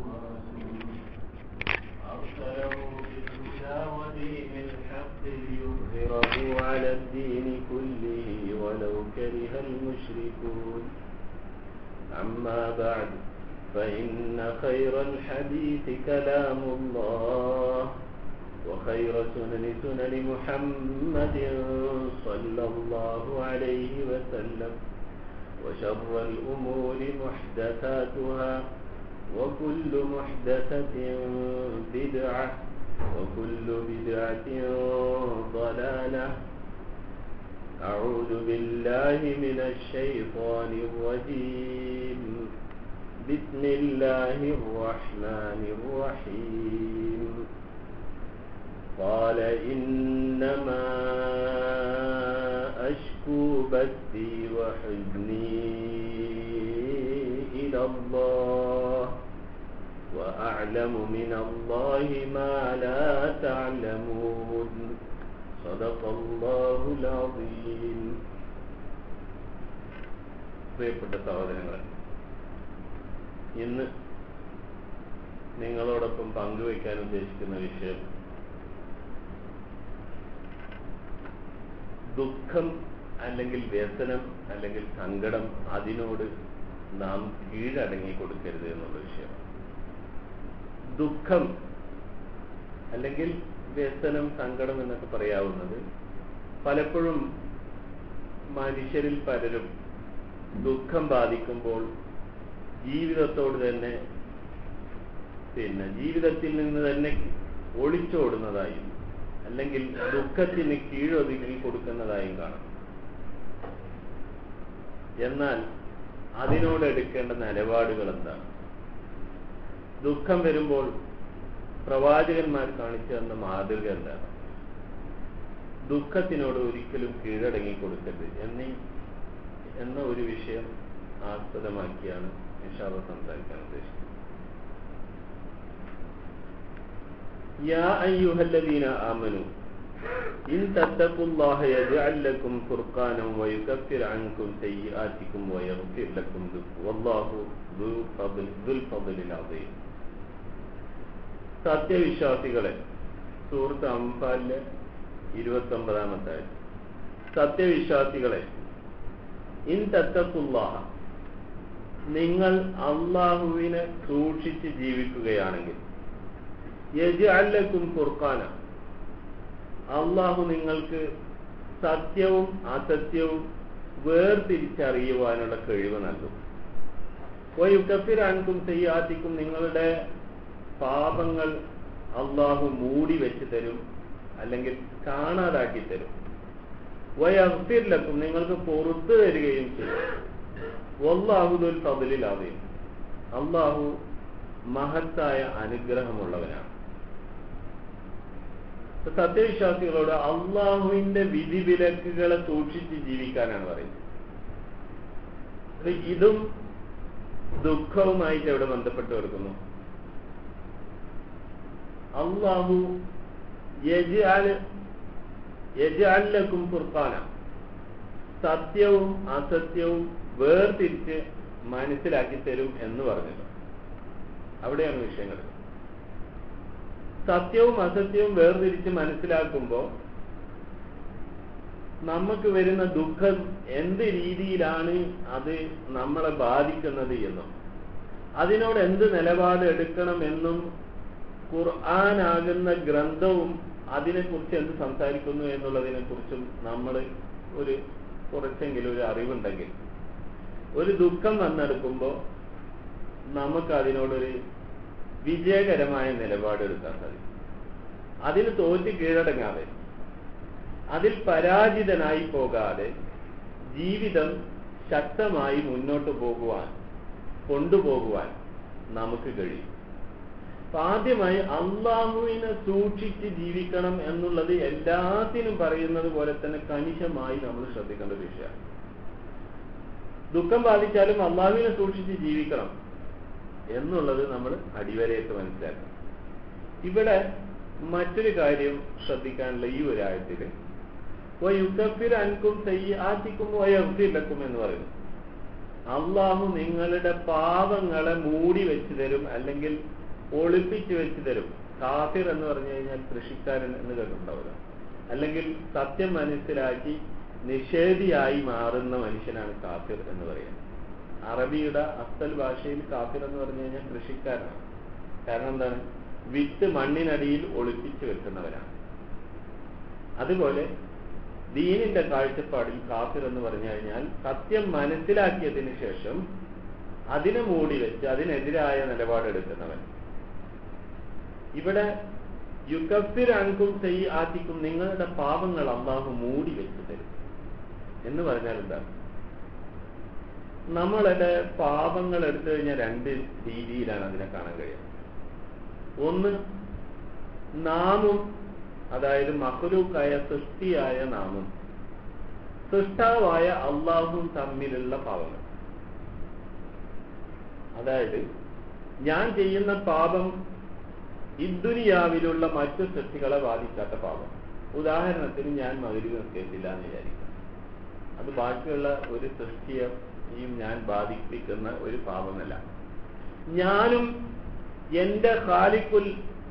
أرسله بالهدى ودين الحق ليظهره على الدين كله ولو كره المشركون أما بعد فإن خير الحديث كلام الله وخير سنن سنن محمد صلى الله عليه وسلم وشر الأمور محدثاتها وكل محدثة بدعة وكل بدعة ضلالة أعوذ بالله من الشيطان الرجيم بسم الله الرحمن الرحيم قال إنما أشكو بثي وحزني إلى الله وأعلم من الله ما لا تعلمون صدق الله العظيم പ്രിയപ്പെട്ട സഹോദരങ്ങളെ ഇന്ന് നിങ്ങളോടൊപ്പം പങ്കുവയ്ക്കാൻ ഉദ്ദേശിക്കുന്ന വിഷയം ദുഃഖം അല്ലെങ്കിൽ വ്യസനം അല്ലെങ്കിൽ സങ്കടം അതിനോട് നാം കീഴടങ്ങി കൊടുക്കരുത് എന്നുള്ള വിഷയമാണ് ദുഃഖം അല്ലെങ്കിൽ വ്യസനം സങ്കടം എന്നൊക്കെ പറയാവുന്നത് പലപ്പോഴും മനുഷ്യരിൽ പലരും ദുഃഖം ബാധിക്കുമ്പോൾ ജീവിതത്തോട് തന്നെ പിന്നെ ജീവിതത്തിൽ നിന്ന് തന്നെ ഒളിച്ചോടുന്നതായും അല്ലെങ്കിൽ ദുഃഖത്തിന് കീഴൊതുങ്ങി കൊടുക്കുന്നതായും കാണാം എന്നാൽ അതിനോട് എടുക്കേണ്ട നിലപാടുകൾ എന്താണ് ദുഃഖം വരുമ്പോൾ പ്രവാചകന്മാർ കാണിച്ചു തന്ന മാതൃക എന്താണ് ദുഃഖത്തിനോട് ഒരിക്കലും കീഴടങ്ങി കൊടുക്കരുത് എന്നീ എന്ന ഒരു വിഷയം ആസ്പദമാക്കിയാണ് നിഷാദ സംസാരിക്കാൻ ഉദ്ദേശിക്കുന്നത് യാ അയ്യുഹല്ലദീന ആമനു ഇൻ തത്തഖുല്ലാഹ യജ്അൽ ലക്കും ഫുർഖാനം വയുകഫിർ അൻകും സയ്യിആതികും വയഗ്ഫിർ ലക്കും വല്ലാഹു ദുൽ ഫദ്ലിൽ അദീം സത്യവിശ്വാസികളെ സൂറത്ത് അംഫാലിലെ ഇരുപത്തി ഒമ്പതാമത്തെ സത്യവിശ്വാസികളെ ഇൻ തത്തഖുല്ലാഹ നിങ്ങൾ അള്ളാഹുവിനെ സൂക്ഷിച്ച് ജീവിക്കുകയാണെങ്കിൽ യജ്അല്ലക്കും ഫുർഖാന അള്ളാഹു നിങ്ങൾക്ക് സത്യവും അസത്യവും വേർതിരിച്ചറിയുവാനുള്ള കഴിവ് നൽകും വയുക്കഫിറാൻകും ചെയ്യാത്തിക്കും നിങ്ങളുടെ പാപങ്ങൾ അള്ളാഹു മൂടി വെച്ച് തരും അല്ലെങ്കിൽ കാണാതാക്കി തരും വയഫിർലക്കും നിങ്ങൾക്ക് പുറത്തു തരികയും ചെയ്യും വല്ലാഹുദുൽ ഫതിലാവുകയും അള്ളാഹു മഹത്തായ അനുഗ്രഹമുള്ളവനാണ് സത്യവിശ്വാസികളോട് അള്ളാഹുവിന്റെ വിധിവിലക്കുകളെ സൂക്ഷിച്ച് ജീവിക്കാനാണ് പറയുന്നത് ഇതും ദുഃഖവുമായിട്ട് എവിടെ ബന്ധപ്പെട്ട് കിടക്കുന്നു അള്ളാഹു യജാലക്കും ഫുർഖാന സത്യവും അസത്യവും വേർതിരിച്ച് മനസ്സിലാക്കി തരും എന്ന് പറഞ്ഞല്ലോ അവിടെയാണ് വിഷയങ്ങൾ സത്യവും അസത്യവും വേർതിരിച്ച് മനസ്സിലാക്കുമ്പോൾ നമുക്ക് വരുന്ന ദുഃഖം എന്ത് രീതിയിലാണ് അത് നമ്മളെ ബാധിക്കുന്നത് എന്നും അതിനോട് എന്ത് നിലപാട് എടുക്കണം എന്നും ഖുർആനാകുന്ന ഗ്രന്ഥവും അതിനെക്കുറിച്ച് എന്ത് സംസാരിക്കുന്നു എന്നുള്ളതിനെ കുറിച്ചും നമ്മൾ ഒരു കുറച്ചെങ്കിലും ഒരു അറിവുണ്ടെങ്കിൽ ഒരു ദുഃഖം വന്നെടുക്കുമ്പോൾ നമുക്ക് അതിനോടൊരു വിജയകരമായ നിലപാടെടുക്കാൻ സാധിക്കും അതിന് തോറ്റ് കീഴടങ്ങാതെ അതിൽ പരാജിതനായി പോകാതെ ജീവിതം ശക്തമായി മുന്നോട്ട് പോകുവാൻ കൊണ്ടുപോകുവാൻ നമുക്ക് കഴിയും അപ്പൊ ആദ്യമായി അള്ളാഹുവിനെ സൂക്ഷിച്ച് ജീവിക്കണം എന്നുള്ളത് എല്ലാത്തിനും പറയുന്നത് പോലെ തന്നെ കണിശമായി നമ്മൾ ശ്രദ്ധിക്കേണ്ട ഒരു വിഷയമാണ് ദുഃഖം ബാധിച്ചാലും അള്ളാഹുവിനെ സൂക്ഷിച്ച് ജീവിക്കണം എന്നുള്ളത് നമ്മൾ അടിവരയിട്ട് മനസ്സിലാക്കണം ഇവിടെ മറ്റൊരു കാര്യം ശ്രദ്ധിക്കാനുള്ള ഈ ഒരു ആയത്തിൽ യുക്കഫിർ അൻകും സയ്യാത്തിക്കും വയഫിലക്കും എന്ന് പറയുന്നു അള്ളാഹു നിങ്ങളുടെ പാപങ്ങളെ മൂടി വെച്ചു തരും അല്ലെങ്കിൽ ഒളിപ്പിച്ചു വെച്ചു തരും കാഫിർ എന്ന് പറഞ്ഞു കഴിഞ്ഞാൽ കൃഷിക്കാരൻ എന്ന് കേട്ടിട്ടുണ്ടാവില്ല അല്ലെങ്കിൽ സത്യം മനസ്സിലാക്കി നിഷേധിയായി മാറുന്ന മനുഷ്യനാണ് കാഫിർ എന്ന് പറയുന്നത് അറബിയുടെ അസൽ ഭാഷയിൽ കാഫിർ എന്ന് പറഞ്ഞു കഴിഞ്ഞാൽ കൃഷിക്കാരനാണ് കാരണം എന്താണ് വിത്ത് മണ്ണിനടിയിൽ ഒളിപ്പിച്ചു വെക്കുന്നവരാണ് അതുപോലെ ദീനിന്റെ കാഴ്ചപ്പാടിൽ കാഫിർ എന്ന് പറഞ്ഞു കഴിഞ്ഞാൽ സത്യം മനസ്സിലാക്കിയതിന് ശേഷം അതിനെ മൂടി വെച്ച് അതിനെതിരായ നിലപാടെടുക്കുന്നവൻ ഇവിടെ യുക്കഫിർ അൻകും ചെയ് ആറ്റിക്കും നിങ്ങളുടെ പാപങ്ങൾ അള്ളാഹു മൂടി വെച്ച് തരും എന്ന് പറഞ്ഞാൽ എന്താണ് നമ്മളുടെ പാപങ്ങൾ എടുത്തു കഴിഞ്ഞാൽ രണ്ട് രീതിയിലാണ് അതിനെ കാണാൻ കഴിയുക ഒന്ന് നാമും അതായത് മഹ്ലൂക്കായ സൃഷ്ടിയായ നാമും സൃഷ്ടാവായ അള്ളാഹും തമ്മിലുള്ള പാപങ്ങൾ അതായത് ഞാൻ ചെയ്യുന്ന പാപം ഇദ്ദുനിയാവിലുള്ള മറ്റു സൃഷ്ടികളെ ബാധിക്കാത്ത പാപം ഉദാഹരണത്തിന് ഞാൻ മകരി നിസ്കരിച്ചില്ല എന്ന് വിചാരിക്കും അത് ബാക്കിയുള്ള ഒരു സൃഷ്ടിയെയും ഞാൻ ബാധിപ്പിക്കുന്ന ഒരു പാപമല്ല ഞാനും എന്റെ ഖാലിക്കുൽ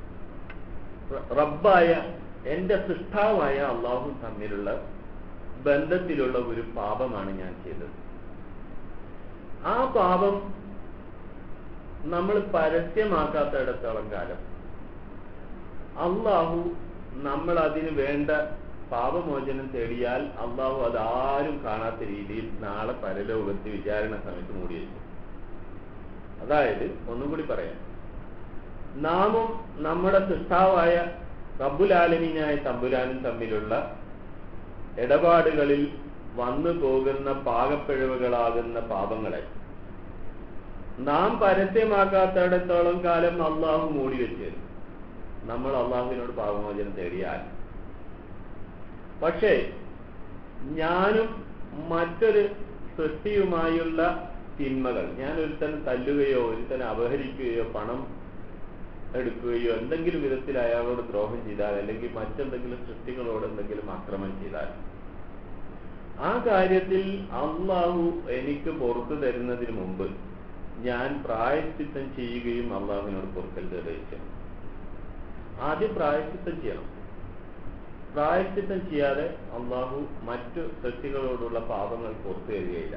റബ്ബായ എന്റെ സൃഷ്ടാവായ അള്ളാഹു തമ്മിലുള്ള ബന്ധത്തിലുള്ള ഒരു പാപമാണ് ഞാൻ ചെയ്തത് ആ പാപം നമ്മൾ പരസ്യമാക്കാത്തിടത്തോളം കാലം അള്ളാഹു നമ്മൾ അതിന് വേണ്ട പാപമോചനം തേടിയാൽ അള്ളാഹു അത് ആരും കാണാത്ത രീതിയിൽ നാളെ പരലോകത്ത് വിചാരണ സമയത്ത് മൂടി വെച്ചു അതായത് ഒന്നും കൂടി പറയാം നാമും നമ്മുടെ സൃഷ്ടാവായ റബ്ബുലാലമീനായ തമ്പുരാനും തമ്മിലുള്ള ഇടപാടുകളിൽ വന്നു പോകുന്ന പാകപ്പിഴവുകളാകുന്ന പാപങ്ങളെ നാം പരസ്യമാക്കാത്തിടത്തോളം കാലം അള്ളാഹു മൂടി വെച്ച് തരും നമ്മൾ അള്ളാഹുവിനോട് പാപമോചനം തേടിയാൽ പക്ഷേ ഞാനും മറ്റൊരു സൃഷ്ടിയുമായുള്ള തിന്മകൾ ഞാൻ ഒരുത്തൻ തല്ലുകയോ ഒരുത്തൻ അപഹരിക്കുകയോ പണം എടുക്കുകയോ എന്തെങ്കിലും വിധത്തിൽ അയാളോട് ദ്രോഹം ചെയ്താൽ അല്ലെങ്കിൽ മറ്റെന്തെങ്കിലും സൃഷ്ടികളോട് എന്തെങ്കിലും ആക്രമണം ചെയ്താൽ ആ കാര്യത്തിൽ അള്ളാഹു എനിക്ക് പുറത്തു തരുന്നതിന് മുമ്പ് ഞാൻ പ്രായശ്ചിത്തം ചെയ്യുകയും അള്ളാഹുവിനോട് പൊറുക്കൽ തെളിയിച്ചു ആദ്യം പ്രായശ്ചിത്തം ചെയ്യണം പ്രായശ്ചിത്തം ചെയ്യാതെ അള്ളാഹു മറ്റു സൃഷ്ടികളോടുള്ള പാപങ്ങൾ പുറത്തു തരികയില്ല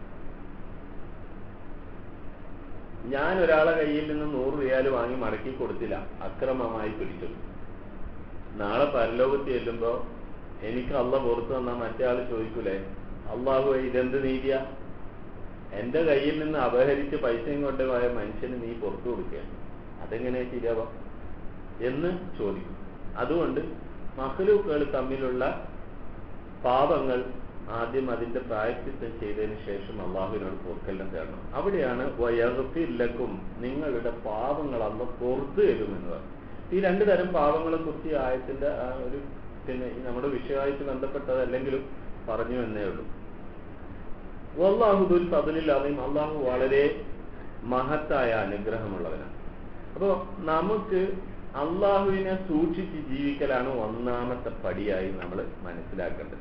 ഞാൻ ഒരാളെ കയ്യിൽ നിന്ന് നൂറ് റിയാൽ വാങ്ങി മടക്കി കൊടുത്തില്ല അക്രമമായി പിടിച്ചു നാളെ പരലോകത്ത് ചെല്ലുമ്പോ എനിക്ക് അള്ള പുറത്തു തന്നാൽ മറ്റേ ആൾ ചോദിക്കൂലേ അള്ളാഹു ഇതെന്ത് നീതിയ എന്റെ കയ്യിൽ നിന്ന് അപഹരിച്ച് പൈസയും കൊണ്ടുപോയ മനുഷ്യന് നീ പുറത്തു കൊടുക്കുകയാണ് അതെങ്ങനെ ശരിയാവാം എന്ന് ചോദിക്കും അതുകൊണ്ട് മഹലൂക്കുകൾ തമ്മിലുള്ള പാപങ്ങൾ ആദ്യം അതിന്റെ പ്രായശ്ചിത്തം ചെയ്തതിന് ശേഷം അള്ളാഹുവിനോട് പൊറുക്കലിനെ തേടണം അവിടെയാണ് വയറുത്തില്ലക്കും നിങ്ങളുടെ പാപങ്ങൾ അന്ന് പുറത്തു തരുമെന്ന് പറഞ്ഞു ഈ രണ്ടു തരം പാപങ്ങളെ കുറിച്ച് ഈ ആയത്തിന്റെ ആ ഒരു പിന്നെ ഈ നമ്മുടെ വിഷയമായിട്ട് ബന്ധപ്പെട്ടതല്ലെങ്കിലും പറഞ്ഞു എന്നേ ഉള്ളൂ വല്ലാഹുദുൽ ഫതിലില്ലാതെയും അള്ളാഹു വളരെ മഹത്തായ അനുഗ്രഹമുള്ളവനാണ് അപ്പോ നമുക്ക് അള്ളാഹുവിനെ സൂക്ഷിച്ച് ജീവിക്കലാണ് ഒന്നാമത്തെ പടിയായി നമ്മൾ മനസ്സിലാക്കേണ്ടത്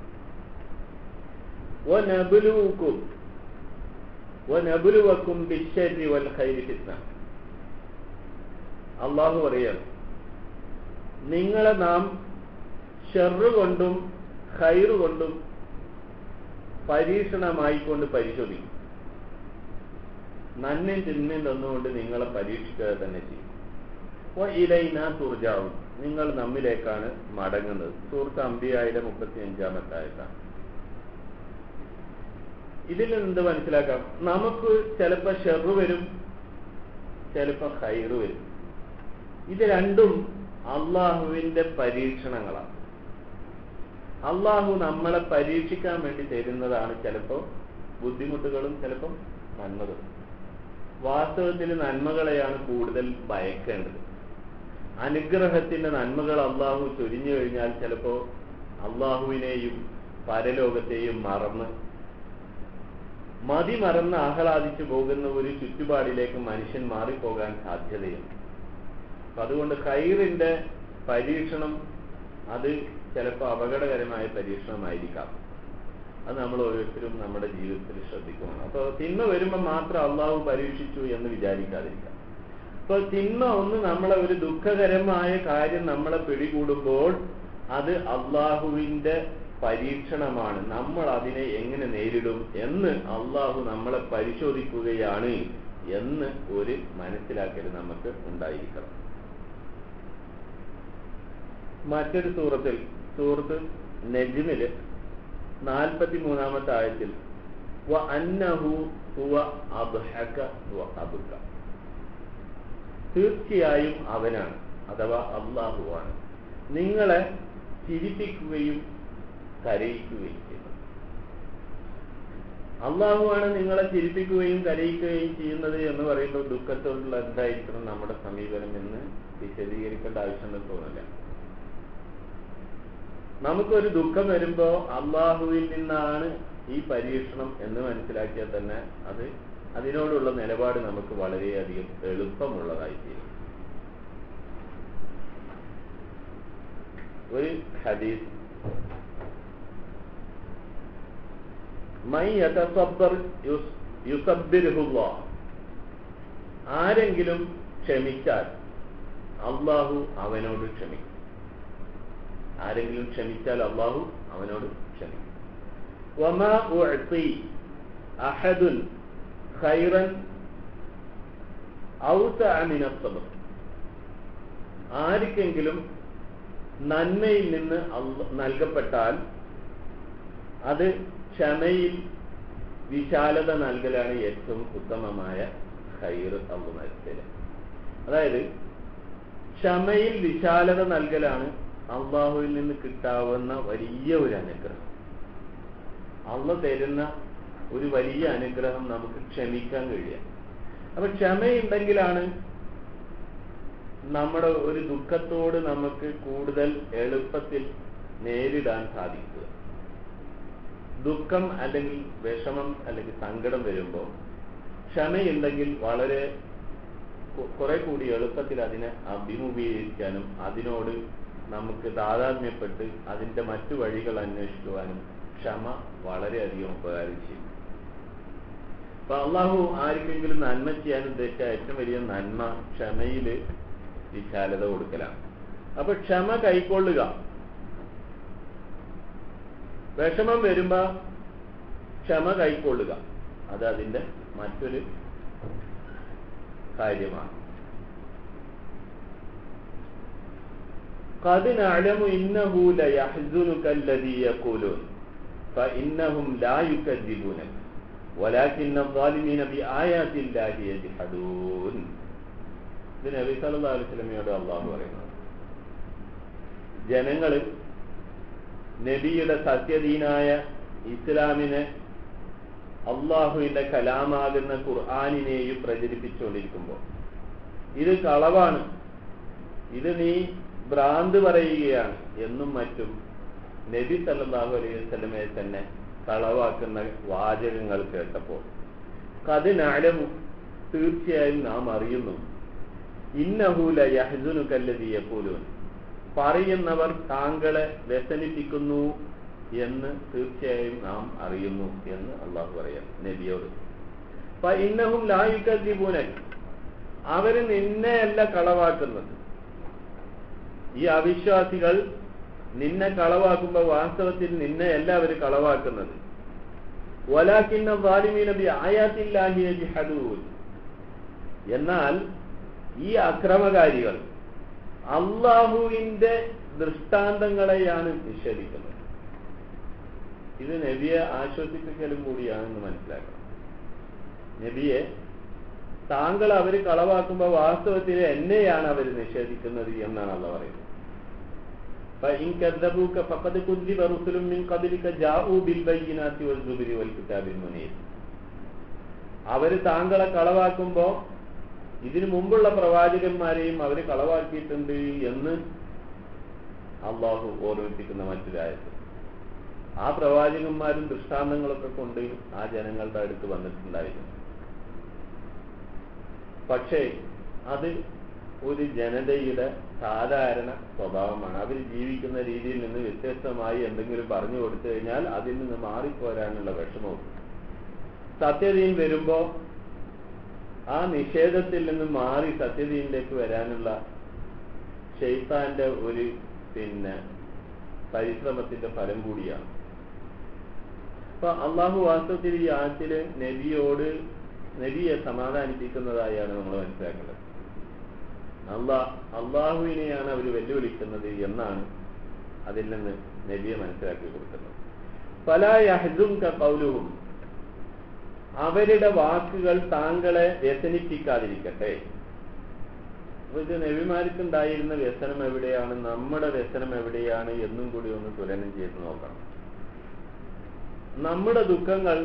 വനബുലുക്കും വനബുലുവക്കും ബിശ്ശരി വൽ ഖൈരി ഫിത്ന അള്ളാഹു പറയാണ് നിങ്ങളെ നാം ഷെറ് കൊണ്ടും ഖൈറ് കൊണ്ടും പരീക്ഷണമായിക്കൊണ്ട് പരിശോധിക്കും നന്മയും തിന്മയും തന്നുകൊണ്ട് നിങ്ങളെ പരീക്ഷിക്കുക തന്നെ ചെയ്യും അപ്പോൾ ഇലൈന തുർജാവും നിങ്ങൾ നമ്മിലേക്കാണ് മടങ്ങുന്നത് സുഹൃത്ത് അമ്പിയായിലെ മുപ്പത്തി അഞ്ചാമത്തെ ആയത്താണ് ഇതിൽ എന്ത് മനസ്സിലാക്കാം നമുക്ക് ചിലപ്പോ ഷെറു വരും ചിലപ്പോ ഹൈറ് വരും ഇത് രണ്ടും അള്ളാഹുവിന്റെ പരീക്ഷണങ്ങളാണ് അള്ളാഹു നമ്മളെ പരീക്ഷിക്കാൻ വേണ്ടി തരുന്നതാണ് ചിലപ്പോൾ ബുദ്ധിമുട്ടുകളും ചിലപ്പം നന്മകളും വാസ്തവത്തിൽ നന്മകളെയാണ് കൂടുതൽ ഭയക്കേണ്ടത് അനുഗ്രഹത്തിന്റെ നന്മകൾ അള്ളാഹു ചൊരിഞ്ഞു കഴിഞ്ഞാൽ ചിലപ്പോ അള്ളാഹുവിനെയും പരലോകത്തെയും മറന്ന് മതി മറന്ന് ആഹ്ലാദിച്ചു പോകുന്ന ഒരു ചുറ്റുപാടിലേക്ക് മനുഷ്യൻ മാറിപ്പോകാൻ സാധ്യതയുണ്ട് അപ്പൊ അതുകൊണ്ട് കൈറിന്റെ പരീക്ഷണം അത് ചിലപ്പോൾ അപകടകരമായ പരീക്ഷണമായിരിക്കാം അത് നമ്മൾ ഓരോരുത്തരും നമ്മുടെ ജീവിതത്തിൽ ശ്രദ്ധിക്കണം അപ്പോൾ തിന്മ വരുമ്പോൾ മാത്രം അള്ളാഹു പരീക്ഷിച്ചു എന്ന് വിചാരിക്കാതിരിക്കാം അപ്പോൾ തിന്മ ഒന്ന് നമ്മളെ ഒരു ദുഃഖകരമായ കാര്യം നമ്മളെ പിടികൂടുമ്പോൾ അത് അള്ളാഹുവിന്റെ പരീക്ഷണമാണ് നമ്മൾ അതിനെ എങ്ങനെ നേരിടും എന്ന് അള്ളാഹു നമ്മളെ പരിശോധിക്കുകയാണ് എന്ന് ഒരു മനസ്സിലാക്കൽ നമുക്ക് ഉണ്ടായിരിക്കണം മറ്റൊരു സൂറത്തിൽ സൂറത്ത് നെജ്മില് നാൽപ്പത്തി മൂന്നാമത്തെ ആയത്തിൽ വ അന്നഹു ഹുവ അബ്ഹക വ അബ്ക തീർച്ചയായും അവനാണ് അഥവാ അള്ളാഹുവാണ് നിങ്ങളെ ചിരിപ്പിക്കുകയും കരയിക്കുകയും ചെയ്യുന്നത് അള്ളാഹുവാണ് നിങ്ങളെ ചിരിപ്പിക്കുകയും കരയിക്കുകയും ചെയ്യുന്നത് എന്ന് പറയുമ്പോൾ ദുഃഖത്തോടുള്ള എന്തായിരിക്കണം നമ്മുടെ സമീപനം എന്ന് വിശദീകരിക്കേണ്ട ആവശ്യമുണ്ടെന്ന് തോന്നില്ല നമുക്കൊരു ദുഃഖം വരുമ്പോ അള്ളാഹുവിൽ നിന്നാണ് ഈ പരീക്ഷണം എന്ന് മനസ്സിലാക്കിയാൽ തന്നെ അത് അതിനോടുള്ള നിലപാട് നമുക്ക് വളരെയധികം എളുപ്പമുള്ളതായി തീരും ഒരു ഹദീസ് മൈ യതസബ്ബർ യുസബ്ബിർഹുല്ലാഹ് ആരെങ്കിലും ക്ഷമിച്ചാൽ അള്ളാഹു അവനോട് ക്ഷമിക്കും ആരെങ്കിലും ക്ഷമിച്ചാൽ അള്ളാഹു അവനോട് ക്ഷമിക്കും വമാ ഉഅ്തി അഹദുൻ ഖൈറൻ ഔസഅ മിന സബ്ർ ആർക്കെങ്കിലും നന്മയിൽ നിന്ന് അള്ള- നൽകപ്പെട്ടാൽ അത് ക്ഷമയിൽ വിശാലത നൽകലാണ് ഏറ്റവും ഉത്തമമായ ഖൈർ അള്ളു നൽകല് അതായത് ക്ഷമയിൽ വിശാലത നൽകലാണ് അള്ളാഹുവിൽ നിന്ന് കിട്ടാവുന്ന വലിയ ഒരു അനുഗ്രഹം അള്ള തരുന്ന ഒരു വലിയ അനുഗ്രഹം നമുക്ക് ക്ഷമിക്കാൻ കഴിയുക അപ്പൊ ക്ഷമയുണ്ടെങ്കിലാണ് നമ്മുടെ ഒരു ദുഃഖത്തോട് നമുക്ക് കൂടുതൽ എളുപ്പത്തിൽ നേരിടാൻ സാധിക്കുക ദുഃഖം അല്ലെങ്കിൽ വിഷമം അല്ലെങ്കിൽ സങ്കടം വരുമ്പോൾ ക്ഷമയുണ്ടെങ്കിൽ വളരെ കു- കുറെ കൂടി എളുപ്പത്തിൽ അതിനെ അഭിമുഖീകരിക്കാനും അതിനോട് നമുക്ക് താതാത്മ്യപ്പെട്ട് അതിന്റെ മറ്റു വഴികൾ അന്വേഷിക്കുവാനും ക്ഷമ വളരെയധികം ഉപകാരം ചെയ്യും അപ്പൊ അള്ളാഹു ആർക്കെങ്കിലും നന്മ ചെയ്യാൻ ഉദ്ദേശിച്ച ഏറ്റവും വലിയ നന്മ ക്ഷമയില് വിശാലത കൊടുക്കലാണ് അപ്പൊ ക്ഷമ കൈക്കൊള്ളുക വിഷമം വരുമ്പോ ക്ഷമ കൈക്കൊള്ളുക അത് അതിന്റെ മറ്റൊരു കാര്യമാണ് قد نعلم إنه ليحزنك الذي يقولون فإنهم لا يكذبونك ولكن الظالمين بآيات الله يجحدون ഇത് നബി സല്ലല്ലാഹു അലൈഹി വസല്ലമയോട് അള്ളാഹു പറയുന്നത് ജനങ്ങൾ നബിയുടെ സത്യദീനായ ഇസ്ലാമിനെ അള്ളാഹുവിന്റെ കലാമാകുന്ന ഖുർആാനിനെയും പ്രചരിപ്പിച്ചുകൊണ്ടിരിക്കുമ്പോൾ ഇത് കളവാണ് ഇത് നീ ഭ്രാന്ത് പറയുകയാണ് എന്നും മറ്റും നബി സല്ലല്ലാഹു അലൈഹി വസല്ലമയെ തന്നെ കളവാക്കുന്ന വാചകങ്ങൾ കേട്ടപ്പോൾ കതിനാലമു തീർച്ചയായും നാം അറിയുന്നു ഇന്നഹൂല യഹ്സുനു കല്ലതി യഖൂലൂൻ പറയുന്നവർ താങ്കളെ വ്യസനിപ്പിക്കുന്നു എന്ന് തീർച്ചയായും നാം അറിയുന്നു എന്ന് അള്ളാഹു പറയാം നബിയോട് അപ്പൊ ഇന്നഹും ലായുക്കീപൂനൻ അവര് നിന്നെയല്ല കളവാക്കുന്നത് ഈ അവിശ്വാസികൾ നിന്നെ കളവാക്കുമ്പോ വാസ്തവത്തിൽ നിന്നെയല്ല അവർ കളവാക്കുന്നത് വലാക്കിന്ന വാലിമീന ബി ആയാത്തില്ലാഹി യജ്ഹദൂൻ എന്നാൽ ഈ അക്രമകാരികൾ അള്ളാഹുവിന്റെ ദൃഷ്ടാന്തങ്ങളെയാണ് നിഷേധിക്കുന്നത് ഇത് നബിയെ ആശ്വസിപ്പിക്കലും കൂടിയാണെന്ന് മനസ്സിലാക്കണം നബിയെ താങ്കൾ അവർ കളവാക്കുമ്പോൾ വാസ്തവത്തിൽ എന്നെയാണ് അവർ നിഷേധിക്കുന്നത് എന്നാണ് അള്ള പറയുന്നത് فإن كذبوك فقد كذب رسل من قبلك جاءوا بالبينات والزبر والكتاب المنير അവര് താങ്കളെ കളവാക്കുമ്പോ ഇതിനു മുമ്പുള്ള പ്രവാചകന്മാരെയും അവര് കളവാക്കിയിട്ടുണ്ട് എന്ന് അള്ളാഹു ഓർമ്മിപ്പിക്കുന്ന മറ്റൊരായത്ത് ആ പ്രവാചകന്മാരും ദൃഷ്ടാന്തങ്ങളൊക്കെ കൊണ്ട് ആ ജനങ്ങളുടെ അടുത്ത് വന്നിട്ടുണ്ടായിരുന്നു പക്ഷേ അത് ഒരു ജനതയുടെ സാധാരണ സ്വഭാവമാണ് അവർ ജീവിക്കുന്ന രീതിയിൽ നിന്ന് വ്യത്യസ്തമായി എന്തെങ്കിലും പറഞ്ഞു കൊടുത്തു കഴിഞ്ഞാൽ അതിൽ നിന്ന് മാറിപ്പോരാനുള്ള വിഷമവും സത്യതയും വരുമ്പോൾ ആ നിഷേധത്തിൽ നിന്ന് മാറി സത്യതയിലേക്ക് വരാനുള്ള ഷെയ്ത്താന്റെ ഒരു പിന്നെ പരിശ്രമത്തിന്റെ ഫലം കൂടിയാണ് അപ്പൊ അള്ളാഹു വാസ്തവത്തിൽ ഈ ആയത്തില് നബിയോട് നബിയെ സമാധാനിപ്പിക്കുന്നതായാണ് നമ്മൾ മനസ്സിലാക്കേണ്ടത് അള്ളാ അള്ളാഹുവിനെയാണ് അവർ വെല്ലുവിളിക്കുന്നത് എന്നാണ് അതിൽ നിന്ന് നബിയെ മനസ്സിലാക്കി കൊടുക്കുന്നത് പല യഹ്സും കൗലുവും അവരുടെ വാക്കുകൾ താങ്കളെ വ്യസനിപ്പിക്കാതിരിക്കട്ടെ അപ്പൊ ഇത് നബിമാർക്കുണ്ടായിരുന്ന വ്യസനം എവിടെയാണ് നമ്മുടെ വ്യസനം എവിടെയാണ് എന്നും കൂടി ഒന്ന് തുലനം ചെയ്ത് നോക്കണം നമ്മുടെ ദുഃഖങ്ങൾ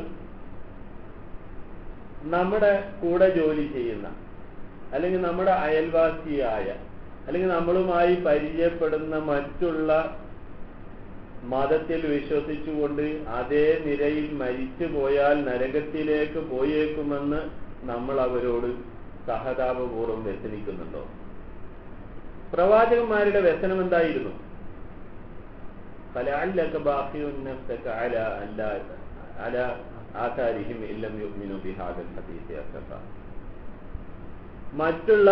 നമ്മുടെ കൂടെ ജോലി ചെയ്യുന്ന അല്ലെങ്കിൽ നമ്മുടെ അയൽവാസിയായ അല്ലെങ്കിൽ നമ്മളുമായി പരിചയപ്പെടുന്ന മറ്റുള്ള മതത്തിൽ വിശ്വസിച്ചുകൊണ്ട് അതേ നിരയിൽ മരിച്ചു പോയാൽ നരകത്തിലേക്ക് പോയേക്കുമെന്ന് നമ്മൾ അവരോട് സഹതാപപൂർവ്വം വ്യസനിക്കുന്നുണ്ടോ പ്രവാചകന്മാരുടെ വ്യസനം എന്തായിരുന്നു فلعلك باخع نفسك على ألا على آثارهم إن لم يؤمنوا بهذا الحديث أسفا മറ്റുള്ള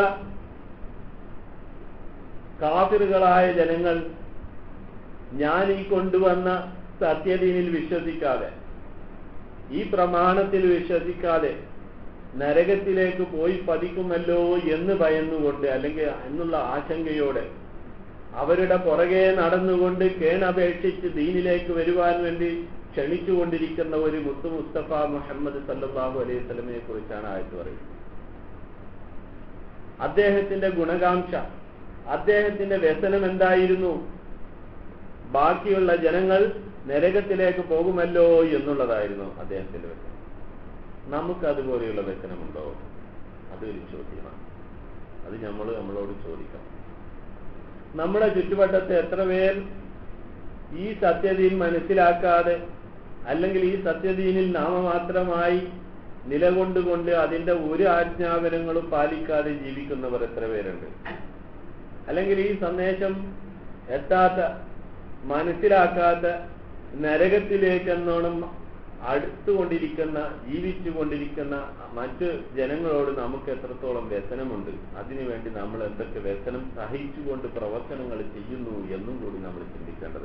കാഫിറുകളായ ജനങ്ങൾ ഞാൻ ഈ കൊണ്ടുവന്ന സത്യദീനിൽ വിശ്വസിക്കാതെ ഈ പ്രമാണത്തിൽ വിശ്വസിക്കാതെ നരകത്തിലേക്ക് പോയി പതിക്കുമല്ലോ എന്ന് ഭയന്നുകൊണ്ട് അല്ലെങ്കിൽ എന്നുള്ള ആശങ്കയോടെ അവരുടെ പുറകെ നടന്നുകൊണ്ട് കേണപേക്ഷിച്ച് ദീനിലേക്ക് വരുവാൻ വേണ്ടി ക്ഷണിച്ചുകൊണ്ടിരിക്കുന്ന ഒരു മുത്തു മുസ്തഫ മുഹമ്മദ് സല്ലാഹു അലൈഹി സ്വലമിനെ കുറിച്ചാണ് ആയത്ത് പറയുന്നത് അദ്ദേഹത്തിന്റെ ഗുണകാംക്ഷ അദ്ദേഹത്തിന്റെ വ്യസനം എന്തായിരുന്നു ബാക്കിയുള്ള ജനങ്ങൾ നരകത്തിലേക്ക് പോകുമല്ലോ എന്നുള്ളതായിരുന്നു അദ്ദേഹത്തിന്റെ വ്യസനം നമുക്ക് അതുപോലെയുള്ള വ്യസനമുണ്ടോ അതൊരു ചോദ്യമാണ് അത് നമ്മൾ നമ്മളോട് ചോദിക്കണം നമ്മുടെ ചുറ്റുവട്ടത്ത് എത്ര പേർ ഈ സത്യദീൻ മനസ്സിലാക്കാതെ അല്ലെങ്കിൽ ഈ സത്യദീനിൽ നാമമാത്രമായി നിലകൊണ്ടുകൊണ്ട് അതിന്റെ ഒരു ആജ്ഞാപനങ്ങളും പാലിക്കാതെ ജീവിക്കുന്നവർ എത്ര പേരുണ്ട് അല്ലെങ്കിൽ ഈ സന്ദേശം എത്താത്ത മനസ്സിലാക്കാത്ത നരകത്തിലേക്കെന്നോണം അടുത്തുകൊണ്ടിരിക്കുന്ന ജീവിച്ചുകൊണ്ടിരിക്കുന്ന മറ്റ് ജനങ്ങളോട് നമുക്ക് എത്രത്തോളം വ്യസനമുണ്ട് അതിനുവേണ്ടി നമ്മൾ എന്തൊക്കെ വ്യസനം സഹിച്ചുകൊണ്ട് പ്രവർത്തനങ്ങൾ ചെയ്യുന്നു എന്നും കൂടി നമ്മൾ ചിന്തിക്കേണ്ടത്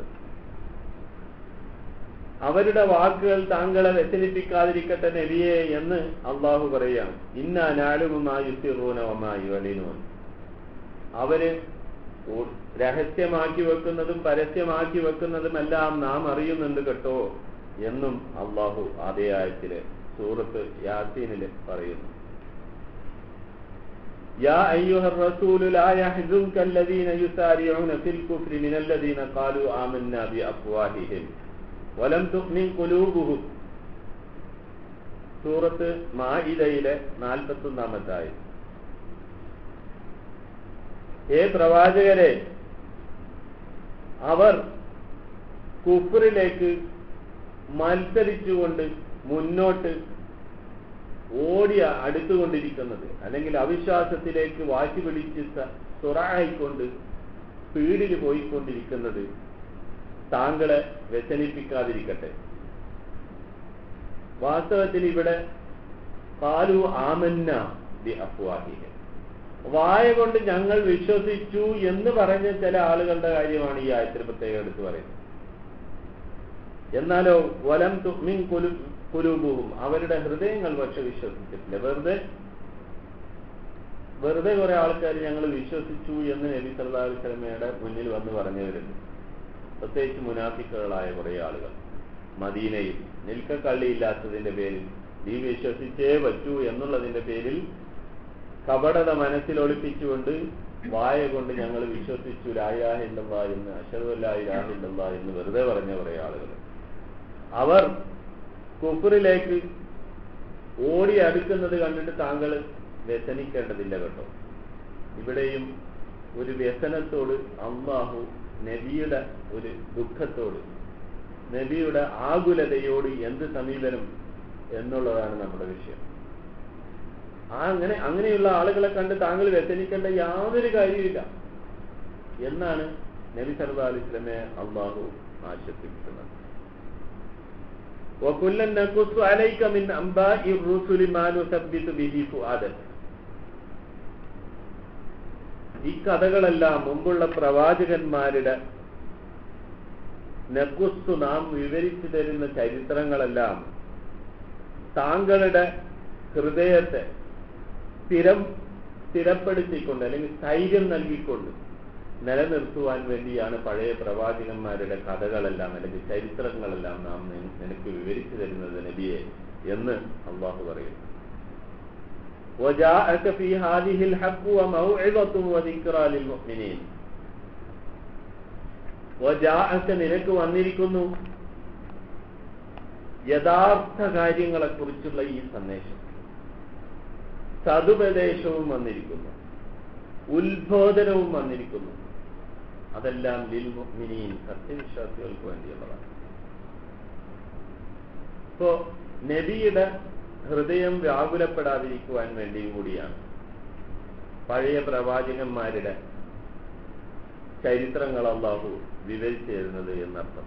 അവരുടെ വാക്കുകൾ താങ്കളെ വ്യസനിപ്പിക്കാതിരിക്കട്ടെ നബിയെ എന്ന് അള്ളാഹു പറയുകയാണ് ഇന്ന നാലുമായി വലിനോൻ അവര് രഹസ്യമാക്കി വെക്കുന്നതും പരസ്യമാക്കി വെക്കുന്നതും എല്ലാം നാം അറിയുന്നുണ്ട് കേട്ടോ എന്നും അള്ളാഹു അതേ ആയത്തില് സൂറത്ത് യാസീനില് പറയുന്നു يا أيها الرسول لا يحزنك الذين يسارعون في الكفر من الذين قالوا آمنا بأفواههم ولم تؤمن قلوبهم സൂറത്ത് മായിദയിലെ നാൽപ്പത്തി ഒന്നാമത്തായി ഏ പ്രവാചകരെ അവർ കുഫറിലേക്ക് മത്സരിച്ചുകൊണ്ട് മുന്നോട്ട് ഓടി അടുത്തുകൊണ്ടിരിക്കുന്നത് അല്ലെങ്കിൽ അവിശ്വാസത്തിലേക്ക് വാശി പിടിച്ച് തുറായിക്കൊണ്ട് സ്പീഡിൽ പോയിക്കൊണ്ടിരിക്കുന്നത് താങ്കളെ വ്യസനിപ്പിക്കാതിരിക്കട്ടെ വാസ്തവത്തിൽ ഇവിടെ പാലു ആമന്ന ബി അഫ്വാഹിഹ വായ കൊണ്ട് ഞങ്ങൾ വിശ്വസിച്ചു എന്ന് പറഞ്ഞ ചില ആളുകളുടെ കാര്യമാണ് ഈ ആയത്തിൽ പ്രത്യേകം എടുത്തു പറയുന്നത് എന്നാലോ വലം തുമിൻ കുലു കുലൂബുവും അവരുടെ ഹൃദയങ്ങൾ പക്ഷെ വിശ്വസിച്ചിട്ടില്ല വെറുതെ വെറുതെ കുറെ ആൾക്കാർ ഞങ്ങൾ വിശ്വസിച്ചു എന്ന് നബി സല്ലാ സ്വലമയുടെ മുന്നിൽ വന്ന് പറഞ്ഞവരുണ്ട് പ്രത്യേകിച്ച് മുനാഫിക്കുകളായ കുറെ ആളുകൾ മദീനയിൽ നിൽക്കക്കള്ളിയില്ലാത്തതിന്റെ പേരിൽ നീ വിശ്വസിച്ചേ പറ്റൂ എന്നുള്ളതിന്റെ പേരിൽ കപടത മനസ്സിൽ ഒളിപ്പിച്ചുകൊണ്ട് വായ കൊണ്ട് ഞങ്ങൾ വിശ്വസിച്ചു ലായിരാഹില്ല എന്ന് അഷറുല്ലാഹില്ല എന്ന് വെറുതെ പറഞ്ഞ കുറെ ആളുകൾ അവർ കുഫറിലേക്ക് ഓടി അടുക്കുന്നത് കണ്ടിട്ട് താങ്കൾ വ്യസനിക്കേണ്ടതില്ല കേട്ടോ ഇവിടെയും ഒരു വ്യസനത്തോട് അള്ളാഹു നബിയുടെ ഒരു ദുഃഖത്തോട് നബിയുടെ ആകുലതയോട് എന്ത് സമീപനം എന്നുള്ളതാണ് നമ്മുടെ വിഷയം ആ അങ്ങനെ അങ്ങനെയുള്ള ആളുകളെ കണ്ട് താങ്കൾ വ്യസനിക്കേണ്ട യാതൊരു കാര്യമില്ല എന്നാണ് നബി സല്ലല്ലാഹു അലൈഹി വസല്ലമയെ അള്ളാഹു ആശ്വസിപ്പിക്കുന്നത് وكلا نقص عليك من أنباء الرسل ما نثبت به فؤادك ഈ കഥകളെല്ലാം മുമ്പുള്ള പ്രവാചകന്മാരുടെ നെക്കുസ്തു നാം വിവരിച്ചു തരുന്ന ചരിത്രങ്ങളെല്ലാം താങ്കളുടെ ഹൃദയത്തെ സ്ഥിരം സ്ഥിരപ്പെടുത്തിക്കൊണ്ട് അല്ലെങ്കിൽ സ്ഥൈര്യം നൽകിക്കൊണ്ട് നിലനിർത്തുവാൻ വേണ്ടിയാണ് പഴയ പ്രവാചകന്മാരുടെ കഥകളെല്ലാം അല്ലെങ്കിൽ ചരിത്രങ്ങളെല്ലാം നാം നിനക്ക് വിവരിച്ചു തരുന്നത് നബിയെ എന്ന് അള്ളാഹു പറയുന്നു وجاءك في هذه الحق وموعظة وذكرى للمؤمنين وجاءك നിനക്ക് വന്നിരിക്കുന്നു യഥാർത്ഥ കാര്യങ്ങളെക്കുറിച്ചുള്ള ഈ സന്ദേശം സതുപദേശവും വന്നിരിക്കുന്നു ഉത്ബോധനവും വന്നിരിക്കുന്നു അതെല്ലാം ലിൽ മുഅ്മിനീൻ സത്യവിശ്വാസികൾക്ക് വേണ്ടിയുള്ളതാണ് ഇപ്പോ നബിയുടെ ഹൃദയം വ്യാകുലപ്പെടാതിരിക്കുവാൻ വേണ്ടിയും കൂടിയാണ് പഴയ പ്രവാചകന്മാരുടെ ചരിത്രങ്ങൾ അള്ളാഹു വിവരിച്ചു തരുന്നത് എന്നർത്ഥം